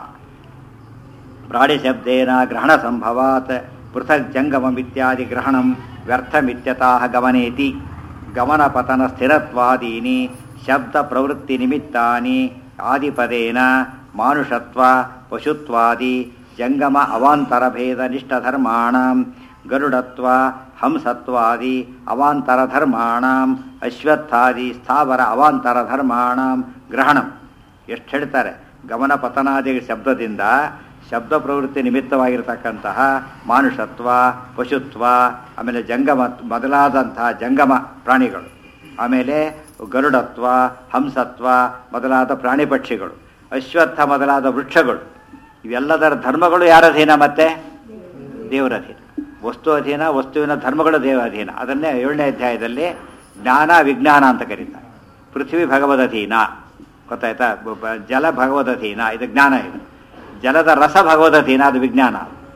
ಪ್ರಾಣಿ ಶಬ್ದೇನ ಗ್ರಹಣ ಸಂಭವಾತ್ ಪೃಥಕ್ ಜಂಗಮಮಿತ್ಯಾದಿ ಗ್ರಹಣಂ ವ್ಯರ್ಥಮಿತ್ಯತಃ ಗಮನೇತಿ ಗಮನ ಪತನ ಸ್ಥಿರತ್ವಾದೀನಿ ಶಬ್ದ ಪ್ರವೃತ್ತಿ ನಿಮಿತ್ತಾನಿ ಆದಿಪದೇನ ಮಾನುಷತ್ವ ಪಶುತ್ವಾದಿ ಜಂಗಮ ಅವಾಂತರ ಭೇದ ನಿಷ್ಠಧರ್ಮಾಣಂ ಗರುಡತ್ವ ಹಂಸತ್ವಾದಿ ಅವಾಂತರ ಧರ್ಮಾಣಂ ಅಶ್ವತ್ಥಾದಿ ಸ್ಥಾವರ ಅವಾಂತರ ಧರ್ಮಾಣಂ ಗ್ರಹಣಂ ಎಷ್ಟು ಹೇಳ್ತಾರೆ ಗಮನ ಪತನಾದಿ ಶಬ್ದದಿಂದ ಶಬ್ದ ಪ್ರವೃತ್ತಿ ನಿಮಿತ್ತವಾಗಿರ್ತಕ್ಕಂತಹ ಮಾನುಷತ್ವ ಪಶುತ್ವ ಆಮೇಲೆ ಜಂಗಮ ಮೊದಲಾದಂತಹ ಜಂಗಮ ಪ್ರಾಣಿಗಳು ಆಮೇಲೆ ಗರುಡತ್ವ ಹಂಸತ್ವ ಮೊದಲಾದ ಪ್ರಾಣಿ ಪಕ್ಷಿಗಳು ಅಶ್ವತ್ಥ ಮೊದಲಾದ ವೃಕ್ಷಗಳು ಇವೆಲ್ಲದರ ಧರ್ಮಗಳು ಯಾರ ಅಧೀನ ಮತ್ತೆ ದೇವರ ಅಧೀನ ವಸ್ತು ಅಧೀನ ವಸ್ತುವಿನ ಧರ್ಮಗಳು ದೇವ ಅಧೀನ ಅದನ್ನೇ ಏಳನೇ ಅಧ್ಯಾಯದಲ್ಲಿ ಜ್ಞಾನ ವಿಜ್ಞಾನ ಅಂತ ಕರೀತಾರೆ ಪೃಥ್ವಿ ಭಗವದಧೀನ ಗೊತ್ತಾಯ್ತಾ ಬ- ಬ- ಜಲ ಭಗವದಧೀನ ಇದು ಜ್ಞಾನ ಇದು ಜಲದ ರಸ ಭಗವದಧೀನ ಅದು ವಿಜ್ಞಾನ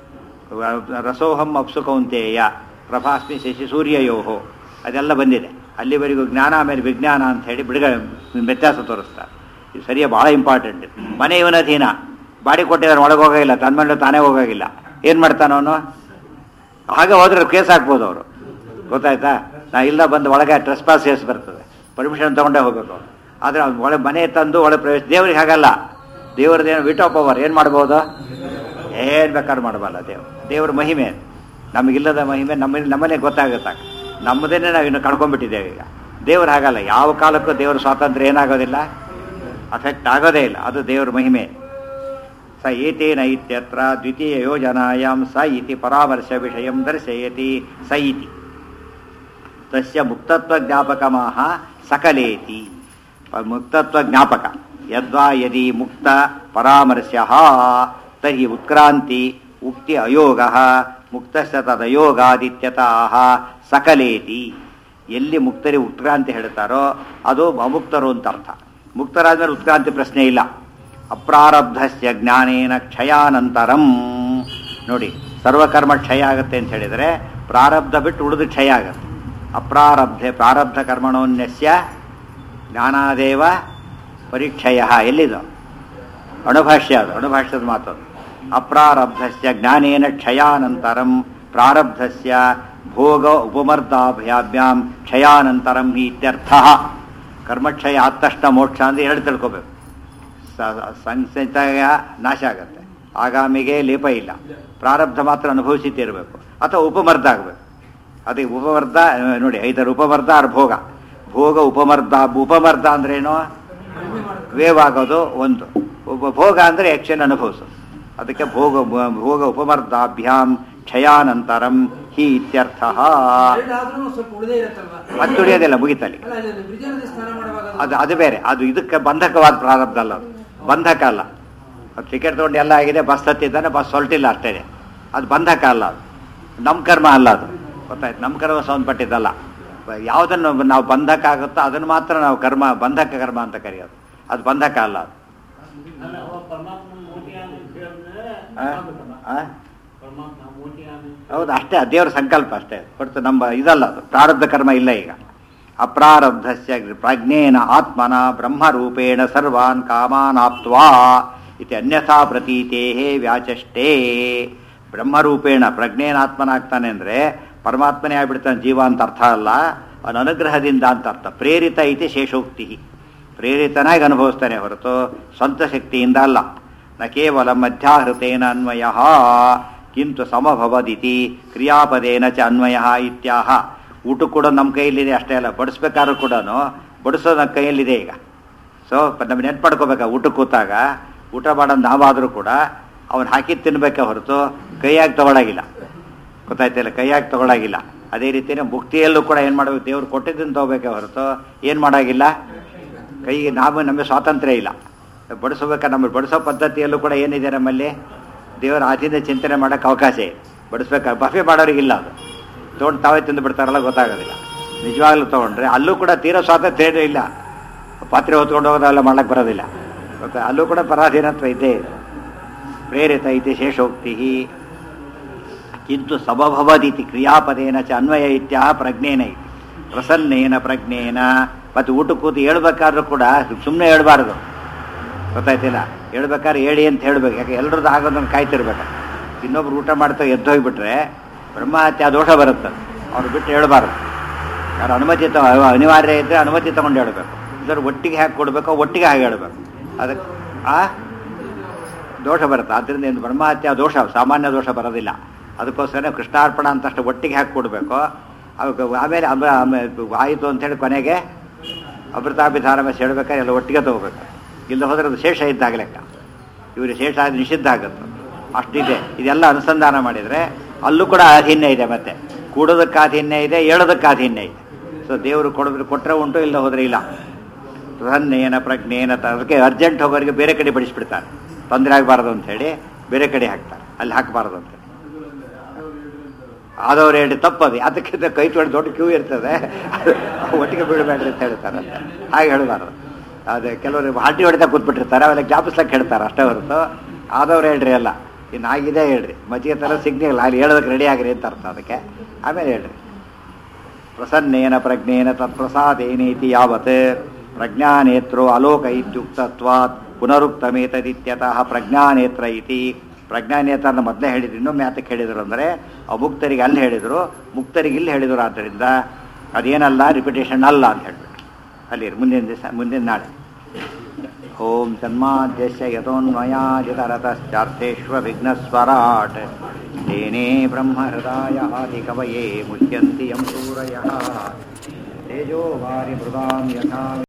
ರಸೋಹಂ ಅಪ್ಸು ಕೌಂತೇಯ ಪ್ರಭಾಸ್ಮಿ ಶಶಿ ಸೂರ್ಯಯೋಹೋ ಅದೆಲ್ಲ ಬಂದಿದೆ ಅಲ್ಲಿವರೆಗೂ ಜ್ಞಾನ ಆಮೇಲೆ ವಿಜ್ಞಾನ ಅಂತ ಹೇಳಿ ಬಿಡುಗ ವ್ಯತ್ಯಾಸ ತೋರಿಸ್ತಾರೆ ಇದು ಸರಿಯ ಭಾಳ ಇಂಪಾರ್ಟೆಂಟ್ ಇದು ಮನೆ ಇವನ ಅಧೀನ ಬಾಡಿ ಕೊಟ್ಟಿದ್ದಾರೆ ಒಳಗೆ ಹೋಗೋಗಿಲ್ಲ ತನ್ನ ಮೇಲೆ ತಾನೇ ಹೋಗೋಗಿಲ್ಲ ಏನು ಮಾಡ್ತಾನೆ ಅವನು ಹಾಗೆ ಹೋದ್ರೆ ಕೇಸ್ ಹಾಕ್ಬೋದು ಅವರು ಗೊತ್ತಾಯ್ತಾ ನಾ ಇಲ್ಲ ಬಂದು ಒಳಗೆ ಟ್ರೆಸ್ ಪಾಸ್ ಕೇಸ್ ಬರ್ತದೆ ಪರ್ಮಿಷನ್ ತಗೊಂಡೇ ಹೋಗ್ಬೇಕು ಅವ್ರು ಆದರೆ ಅವ್ನು ಒಳಗೆ ಮನೆ ತಂದು ಒಳಗೆ ಪ್ರವೇಶ ದೇವ್ರಿಗೆ ಹಾಗಲ್ಲ ದೇವ್ರದ್ದೇನು ವಿಟೋ ಪವರ್ ಏನು ಮಾಡ್ಬೋದು ಏನು ಬೇಕಾದ್ರೂ ಮಾಡಬಲ್ಲ ದೇವ್ರು ದೇವ್ರ ಮಹಿಮೆ ನಮಗಿಲ್ಲದ ಮಹಿಮೆ ನಮ್ಮ ನಮ್ಮನೆ ಗೊತ್ತಾಗುತ್ತೆ ನಮ್ಮದೇನೆ ನಾವು ಇನ್ನು ಕಳ್ಕೊಂಡ್ಬಿಟ್ಟಿದ್ದೇವೆ ಈಗ ದೇವ್ರು ಹಾಗಲ್ಲ ಯಾವ ಕಾಲಕ್ಕೂ ದೇವ್ರ ಸ್ವಾತಂತ್ರ್ಯ ಏನಾಗೋದಿಲ್ಲ ಅಫೆಕ್ಟ್ ಆಗೋದೇ ಇಲ್ಲ ಅದು ದೇವ್ರ ಮಹಿಮೆ ಸ ಏತೇನ ಇತ್ಯತ್ರ ದ್ವಿತೀಯ ಯೋಜನಾಯಾಂ ಸ ಇತಿ ಪರಾಮರ್ಶ ವಿಷಯಂ ದರ್ಶಯತಿ ಸ ಇತಿ ತಸ್ಯ ಮುಕ್ತತ್ವ ಜ್ಞಾಪಕಮಾಹ ಸಕಲೇತಿ ಪ- ಮುಕ್ತತ್ವ ಜ್ಞಾಪಕ ಯದ್ವಾ ಯದಿ ಮುಕ್ತ ಪರಾಮರ್ಶ್ಯ ತರ್ಹಿ ಉತ್ಕ್ರಾಂತಿ ಉಕ್ತಿ ಅಯೋಗ ಮುಕ್ತಶ್ಚ ತದಯೋಗಾದಿತ್ಯತಃ ಸಕಲೇತಿ ಎಲ್ಲಿ ಮುಕ್ತರಿ ಉತ್ಕ್ರಾಂತಿ ಹೇಳ್ತಾರೋ ಅದು ಅಮುಕ್ತರು ಅಂತ ಅರ್ಥ ಮುಕ್ತರಾದ್ಮೇಲೆ ಉತ್ಕ್ರಾಂತಿ ಪ್ರಶ್ನೆ ಇಲ್ಲ ಅಪ್ರಾರಬ್ಧಸ್ಯ ಜ್ಞಾನೇನ ಕ್ಷಯಾನಂತರಂ ನೋಡಿ ಸರ್ವಕರ್ಮ ಕ್ಷಯ ಆಗುತ್ತೆ ಅಂತ ಹೇಳಿದರೆ ಪ್ರಾರಬ್ಧ ಬಿಟ್ಟು ಉಳಿದು ಕ್ಷಯ ಆಗುತ್ತೆ ಅಪ್ರಾರಬ್ಧೆ ಪ್ರಾರಬ್ಧ ಕರ್ಮಣೋನ್ಯಸ್ಯ ಜ್ಞಾನಾದೇವ ಪರಿಕ್ಷಯ ಎಲ್ಲಿದು ಅಣುಭಾಷ್ಯ ಅದು ಅಣುಭಾಷ್ಯದ ಮಾತದು ಅಪ್ರಾರಬ್ಧಸ್ಯ ಜ್ಞಾನೇನ ಕ್ಷಯಾನಂತರಂ ಪ್ರಾರಬ್ಧಸ್ಯ ಭೋಗ ಉಪಮರ್ದಾಭ್ಯಾಭ್ಯಾಂ ಕ್ಷಯಾನಂತರಂ ಹಿ ಇತ್ಯರ್ಥ ಕರ್ಮಕ್ಷಯ ಆದ ತಕ್ಷಣ ಮೋಕ್ಷ ಅಂದ್ರೆ ಎರಡು ತಿಳ್ಕೋಬೇಕು ಸ- ಸಂಚಿತ ನಾಶ ಆಗತ್ತೆ ಆಗಾಮಿಗೆ ಲೇಪ ಇಲ್ಲ ಪ್ರಾರಬ್ಧ ಮಾತ್ರ ಅನುಭವಿಸುತ್ತಿರಬೇಕು ಅಥವಾ ಉಪಮರ್ದ ಆಗಬೇಕು ಅದಕ್ಕೆ ಉಪಮರ್ದ ಆ, ನೋಡಿ ಐದರ ಉಪಮರ್ದ ಆರ್ ಭೋಗ ಭೋಗ ಉಪಮರ್ದ ಉಪಮರ್ದ ಅಂದ್ರೇನು ಕಡಿಮೆ ಮಾಡೋದು ವೇವ್ ಆಗೋದು ಒಂದು ಉಪ ಭೋಗ ಅಂದರೆ ಆಕ್ಷನ್ ಅನುಭವಿಸೋದು ಅದಕ್ಕೆ ಭೋಗ ಭೋಗ ಉಪಮರ್ದಾಭ್ಯಾಂ ಕ್ಷಯಾನಂತರಂ ಹಿ ಇತ್ಯರ್ಥ ಎರಡಾದ್ರೂ ಸ್ವಲ್ಪ ಉಳಿದೇ ಇರುತ್ತಲ್ವಾ ಅದು ತುಳಿಯೋದಿಲ್ಲ ಮುಗಿತಲ್ಲಿ ಅಲ್ಲ ಅಲ್ಲಿ ಬ್ರಿಡ್ಜ್ ನದಿ ಸ್ನಾನ ಮಾಡುವಾಗ ಅದು- ಅದು ಅದು ಬೇರೆ ಅದು ಇದಕ್ಕೆ ಬಂಧಕವಾದ ಪ್ರಾರಬ್ಧ ಅಲ್ಲ ಅದು ಬಂಧಕ ಅಲ್ಲ ಅದು ಟಿಕೆಟ್ ತೊಗೊಂಡು ಎಲ್ಲ ಆಗಿದೆ ಬಸ್ ಹತ್ತಿದ್ದಾನೆ ಬಸ್ ಹೊರಟಿಲ್ಲ ಅಷ್ಟೇ ಅದು ಬಂಧಕ ಅಲ್ಲ ಅದು ನಮ್ಮ ಕರ್ಮ ಅಲ್ಲ ಅದು ಗೊತ್ತಾಯ್ತು ನಮ್ಮ ಕರ್ಮ ಸಂಬಂಧಪಟ್ಟಿದ್ದಲ್ಲ ಯಾವುದನ್ನು ನಾವು ಬಂಧಕ ಆಗುತ್ತೋ ಅದನ್ನು ಮಾತ್ರ ನಾವು ಕರ್ಮ ಬಂಧಕ ಕರ್ಮ ಅಂತ ಕರೆಯೋದು ಅದು ಬಂಧಕ ಅಲ್ಲ ಅದು ಅಲ್ಲ ಅವ ಪರಮಾತ್ಮ ಮೋಟಿ ಅಂತ ಹೇಳಿದ್ರೆ ಆ? ಆ? ಪರಮಾತ್ಮ ಮೋಟಿ ಅಂತ ಹೌದು ಅಷ್ಟೇ ಅದು ದೇವರ ಸಂಕಲ್ಪ ಅಷ್ಟೇ ಹೊರತು ನಮ್ಮ ಇದಲ್ಲ ಅದು ಪ್ರಾರಬ್ಧ ಕರ್ಮ ಇಲ್ಲ ಈಗ ಅಪ್ರಾರಬ್ಧಸ್ಯ ಪ್ರಜ್ಞೇನ ಆತ್ಮನ ಬ್ರಹ್ಮರೂಪೇಣ ಸರ್ವಾನ್ ಕಾಮಾನಾಪ್ತ್ವಾ ಇತಿ ಅನ್ಯಥಾ ಪ್ರತೀತೇ ವ್ಯಾಚಷ್ಟೇ ಬ್ರಹ್ಮರೂಪೇಣ ಪ್ರಜ್ಞೇನಾತ್ಮನಾಗ್ತಾನೆ ಅಂದರೆ ಪರಮಾತ್ಮನೇ ಆಗ್ಬಿಡ್ತಾನೆ ಜೀವ ಅಂತ ಅರ್ಥ ಅಲ್ಲ ಅವನ ಅನುಗ್ರಹದಿಂದ ಅಂತ ಅರ್ಥ ಪ್ರೇರಿತ ಇತಿ ಶೇಷೋಕ್ತಿ ಪ್ರೇರಿತನಾಗಿ ಅನುಭವಿಸ್ತಾನೆ ಹೊರತು ಸ್ವಂತ ಶಕ್ತಿಯಿಂದ ಅಲ್ಲ ನ ಕೇವಲ ಮಧ್ಯಾಹೃತೇನ ಅನ್ವಯ ಕಿಂತು ಸಮಭವದಿತಿ ಕ್ರಿಯಾಪದೇನ ಚ ಅನ್ವಯ ಇತ್ಯಾಹ ಊಟ ಕೂಡ ನಮ್ಮ ಕೈಯಲ್ಲಿದೆ ಅಷ್ಟೇ ಅಲ್ಲ ಬಡಿಸ್ಬೇಕಾದ್ರೂ ಕೂಡ ಬಡಿಸೋದು ನಮ್ಮ ಕೈಯಲ್ಲಿದೆ ಈಗ ಸೊ ನಮ್ಮ ನೆನ್ಪು ಪಡ್ಕೋಬೇಕಾ ಊಟಕ್ಕೆ ಕೂತಾಗ ಊಟ ಮಾಡೋದು ನಾವಾದರೂ ಕೂಡ ಅವನು ಹಾಕಿ ತಿನ್ಬೇಕೆ ಹೊರತು ಕೈಯಾಗಿ ತಗೊಳಗಿಲ್ಲ ಗೊತ್ತಾಯ್ತಿಲ್ಲ ಕೈಯಾಗಿ ತಗೊಳಗಿಲ್ಲ ಅದೇ ರೀತಿಯೇ ಮುಕ್ತಿಯಲ್ಲೂ ಕೂಡ ಏನು ಮಾಡಬೇಕು ದೇವ್ರು ಕೊಟ್ಟಿದ್ದನ್ನು ತಗೋಬೇಕೆ ಹೊರತು ಏನು ಮಾಡೋಗಿಲ್ಲ ಕೈಗೆ ನಾವು ನಮಗೆ ಸ್ವಾತಂತ್ರ್ಯ ಇಲ್ಲ ಬಡಿಸ್ಬೇಕಾದ್ರೆ ನಮ್ಮ ಬಡಿಸೋ ಪದ್ಧತಿಯಲ್ಲೂ ಕೂಡ ಏನಿದೆ ನಮ್ಮಲ್ಲಿ ದೇವರ ಆಚೆಯಿಂದ ಚಿಂತನೆ ಮಾಡೋಕ್ಕೆ ಅವಕಾಶ ಇದೆ ಬಡಿಸ್ಬೇಕಾದ್ರೆ ಬಫೆ ಮಾಡೋರಿಗಿಲ್ಲ ಅದು ತೊಗೊಂಡು ತಾವೇ ತಿಂದು ಬಿಡ್ತಾರಲ್ಲ ಗೊತ್ತಾಗೋದಿಲ್ಲ ನಿಜವಾಗ್ಲೂ ತೊಗೊಂಡ್ರೆ ಅಲ್ಲೂ ಕೂಡ ತೀರಾ ಸ್ವಾತಂತ್ರ್ಯ ಇಲ್ಲ ಪಾತ್ರೆ ಹೊತ್ಕೊಂಡು ಹೋಗೋದೆಲ್ಲ ಮಾಡ್ಲಿಕ್ಕೆ ಬರೋದಿಲ್ಲ ಗೊತ್ತಾ ಅಲ್ಲೂ ಕೂಡ ಪರಾಧೀನತ್ವ ಇದ್ದೇ ಇದೆ ಪ್ರೇರಿತ ಇತಿ ಶೇಷೋಕ್ತಿ ಕಿಂತು ಸಮಭವದಿತಿ ಕ್ರಿಯಾಪದೇನ ಚ ಅನ್ವಯ ಇತ್ಯಾಹ ಪ್ರಜ್ಞೇನ ಇತಿ ಪ್ರಸನ್ನೇನ ಪ್ರಜ್ಞೇನ ಮತ್ತು ಊಟ ಕೂತು ಹೇಳ್ಬೇಕಾದ್ರೂ ಕೂಡ ಸುಮ್ಮನೆ ಹೇಳ್ಬಾರ್ದು ಗೊತ್ತಾಯ್ತಿಲ್ಲ ಹೇಳ್ಬೇಕಾದ್ರೆ ಹೇಳಿ ಅಂತ ಹೇಳ್ಬೇಕು ಯಾಕೆ ಎಲ್ಲರದ್ದು ಆಗೋದನ್ನು ಕಾಯ್ತಿರ್ಬೇಕು ಇನ್ನೊಬ್ರು ಊಟ ಮಾಡ್ತಾ ಎದ್ದು ಹೋಗ್ಬಿಟ್ರೆ ಬ್ರಹ್ಮಹತ್ಯೆ ದೋಷ ಬರುತ್ತೆ ಅವ್ರು ಬಿಟ್ಟು ಹೇಳ್ಬಾರ್ದು ಯಾರು ಅನುಮತಿ ತ ಅನಿವಾರ್ಯ ಇದ್ದರೆ ಅನುಮತಿ ತಗೊಂಡು ಹೇಳ್ಬೇಕು ಇದ್ರ ಒಟ್ಟಿಗೆ ಹಾಕಿ ಕೊಡಬೇಕು ಒಟ್ಟಿಗೆ ಹಾಗೆ ಹೇಳ್ಬೇಕು ಅದಕ್ಕೆ ಆ ದೋಷ ಬರುತ್ತೆ ಆದ್ದರಿಂದ ಏನು ಬ್ರಹ್ಮಹತ್ಯೆ ದೋಷ ಸಾಮಾನ್ಯ ದೋಷ ಬರೋದಿಲ್ಲ ಅದಕ್ಕೋಸ್ಕರ ಕೃಷ್ಣಾರ್ಪಣ ಅಂತಷ್ಟು ಒಟ್ಟಿಗೆ ಹಾಕಿ ಕೊಡಬೇಕು ಅವಕ್ಕೆ ಆಮೇಲೆ ಅಮ ಆಮೇಲೆ ಆಯಿತು ಅಂತೇಳಿ ಕೊನೆಗೆ ಅಮೃತಾಭಿಧಾರಮ ಹೇಳ್ಬೇಕಾದ್ರೆ ಎಲ್ಲ ಒಟ್ಟಿಗೆ ತಗೋಬೇಕು ಇಲ್ಲ ಹೋದ್ರೆ ಅದು ಶೇಷ ಇದ್ದಾಗ ಲೆಕ್ಕ ಇವರು ಶೇಷ ಆದ ನಿಷಿದ್ಧ ಆಗುತ್ತೆ ಅಷ್ಟಿದೆ ಇದೆಲ್ಲ ಅನುಸಂಧಾನ ಮಾಡಿದರೆ ಅಲ್ಲೂ ಕೂಡ ಆಧೀನ್ಯ ಇದೆ ಮತ್ತೆ ಕೂಡೋದಕ್ಕೆ ಆಧೀನ್ಯ ಇದೆ ಹೇಳೋದಕ್ಕೆ ಆಧೀನ್ಯ ಇದೆ ಸೊ ದೇವರು ಕೊಡೋದ್ರೆ ಕೊಟ್ಟರೆ ಉಂಟು ಇಲ್ಲ ಹೋದ್ರೆ ಇಲ್ಲ ಪ್ರಸನ್ನೇನ ಪ್ರಜ್ಞೇನ ತ- ಅದಕ್ಕೆ ಅರ್ಜೆಂಟ್ ಹೋಗೋರಿಗೆ ಬೇರೆ ಕಡೆ ಬಡಿಸ್ಬಿಡ್ತಾರೆ ತೊಂದರೆ ಆಗಬಾರ್ದು ಅಂತೇಳಿ ಬೇರೆ ಕಡೆ ಹಾಕ್ತಾರೆ ಅಲ್ಲಿ ಹಾಕಬಾರ್ದು ಅಂತ ಆದವ್ರು ಹೇಳಿ ತಪ್ಪದು ಅದಕ್ಕಿಂತ ಕೈ ತೊಳೆದು ದೊಡ್ಡ ಕ್ಯೂ ಇರ್ತದೆ ಒಟ್ಟಿಗೆ ಬೀಳಬೇಡ್ರಿ ಅಂತ ಹೇಳ್ತಾರೆ ಹಾಗೆ ಹೇಳಬಾರ್ದು ಅದೇ ಕೆಲವರು ಹಾಟಿ ಹೊಡಿತಾ ಕೂತ್ಬಿಟ್ಟಿರ್ತಾರೆ ಅವೆಲ್ಲ ಜ್ಞಾಪಿಸ್ಲಕ್ಕೆ ಹೇಳ್ತಾರೆ ಅಷ್ಟೇ ಹೊರತು ಆದವ್ರು ಹೇಳ್ರಿ ಅಲ್ಲ ಇನ್ನು ಆಗಿದೆ ಹೇಳ್ರಿ ಮಜ್ಜಿಗೆ ಥರ ಸಿಗ್ನಿಲ್ಲ ಅಲ್ಲಿ ಹೇಳೋದಕ್ಕೆ ರೆಡಿ ಆಗ್ರಿ ಅಂತ ಅರ್ಥ ಅದಕ್ಕೆ ಆಮೇಲೆ ಹೇಳ್ರಿ ಪ್ರಸನ್ನೇನ ಪ್ರಜ್ಞೇನ ತತ್ಪ್ರಸಾದೇನೇತಿ ಯಾವತ್ ಪ್ರಜ್ಞಾನೇತ್ರೋ ಅಲೋಕ ಇತ್ಯುಕ್ತತ್ವಾತ್ ಪುನರುಕ್ತಮೇತದಿತ್ಯತಃ ಪ್ರಜ್ಞಾನೇತ್ರ ಇತಿ ಪ್ರಜ್ಞಾನೇತ್ರ ಅಂತ ಮೊದಲೇ ಹೇಳಿದ್ರು ಇನ್ನೊಮ್ಮೆ ಯಾತಕ್ಕೆ ಹೇಳಿದರು ಅಂದರೆ ಅಮುಕ್ತರಿಗೆ ಅಲ್ಲಿ ಹೇಳಿದರು ಮುಕ್ತರಿಗೆ ಇಲ್ಲಿ ಹೇಳಿದರು ಆದ್ದರಿಂದ ಅದೇನಲ್ಲ ರಿಪಿಟೇಷನ್ ಅಲ್ಲ ಅಂತ ಹೇಳ್ಬಿಟ್ಟು ಅಲ್ಲಿ ಮುಂದಿನ ದಿವಸ ಮುಂದಿನ ನಾಳೆ ಓಂ ಜನ್ಮಾದ್ಯಸ್ಯ ಯತೋನ್ಮಯಾಜಿತರತಶ್ಚಾರ್ಥೇಶ್ವ ವಿಘ್ನಸ್ವರಾಟ್ तेने ब्रह्महृदाय आदिकवये मुह्यन्ति यं सूरयः तेजो वारिमृदां यथा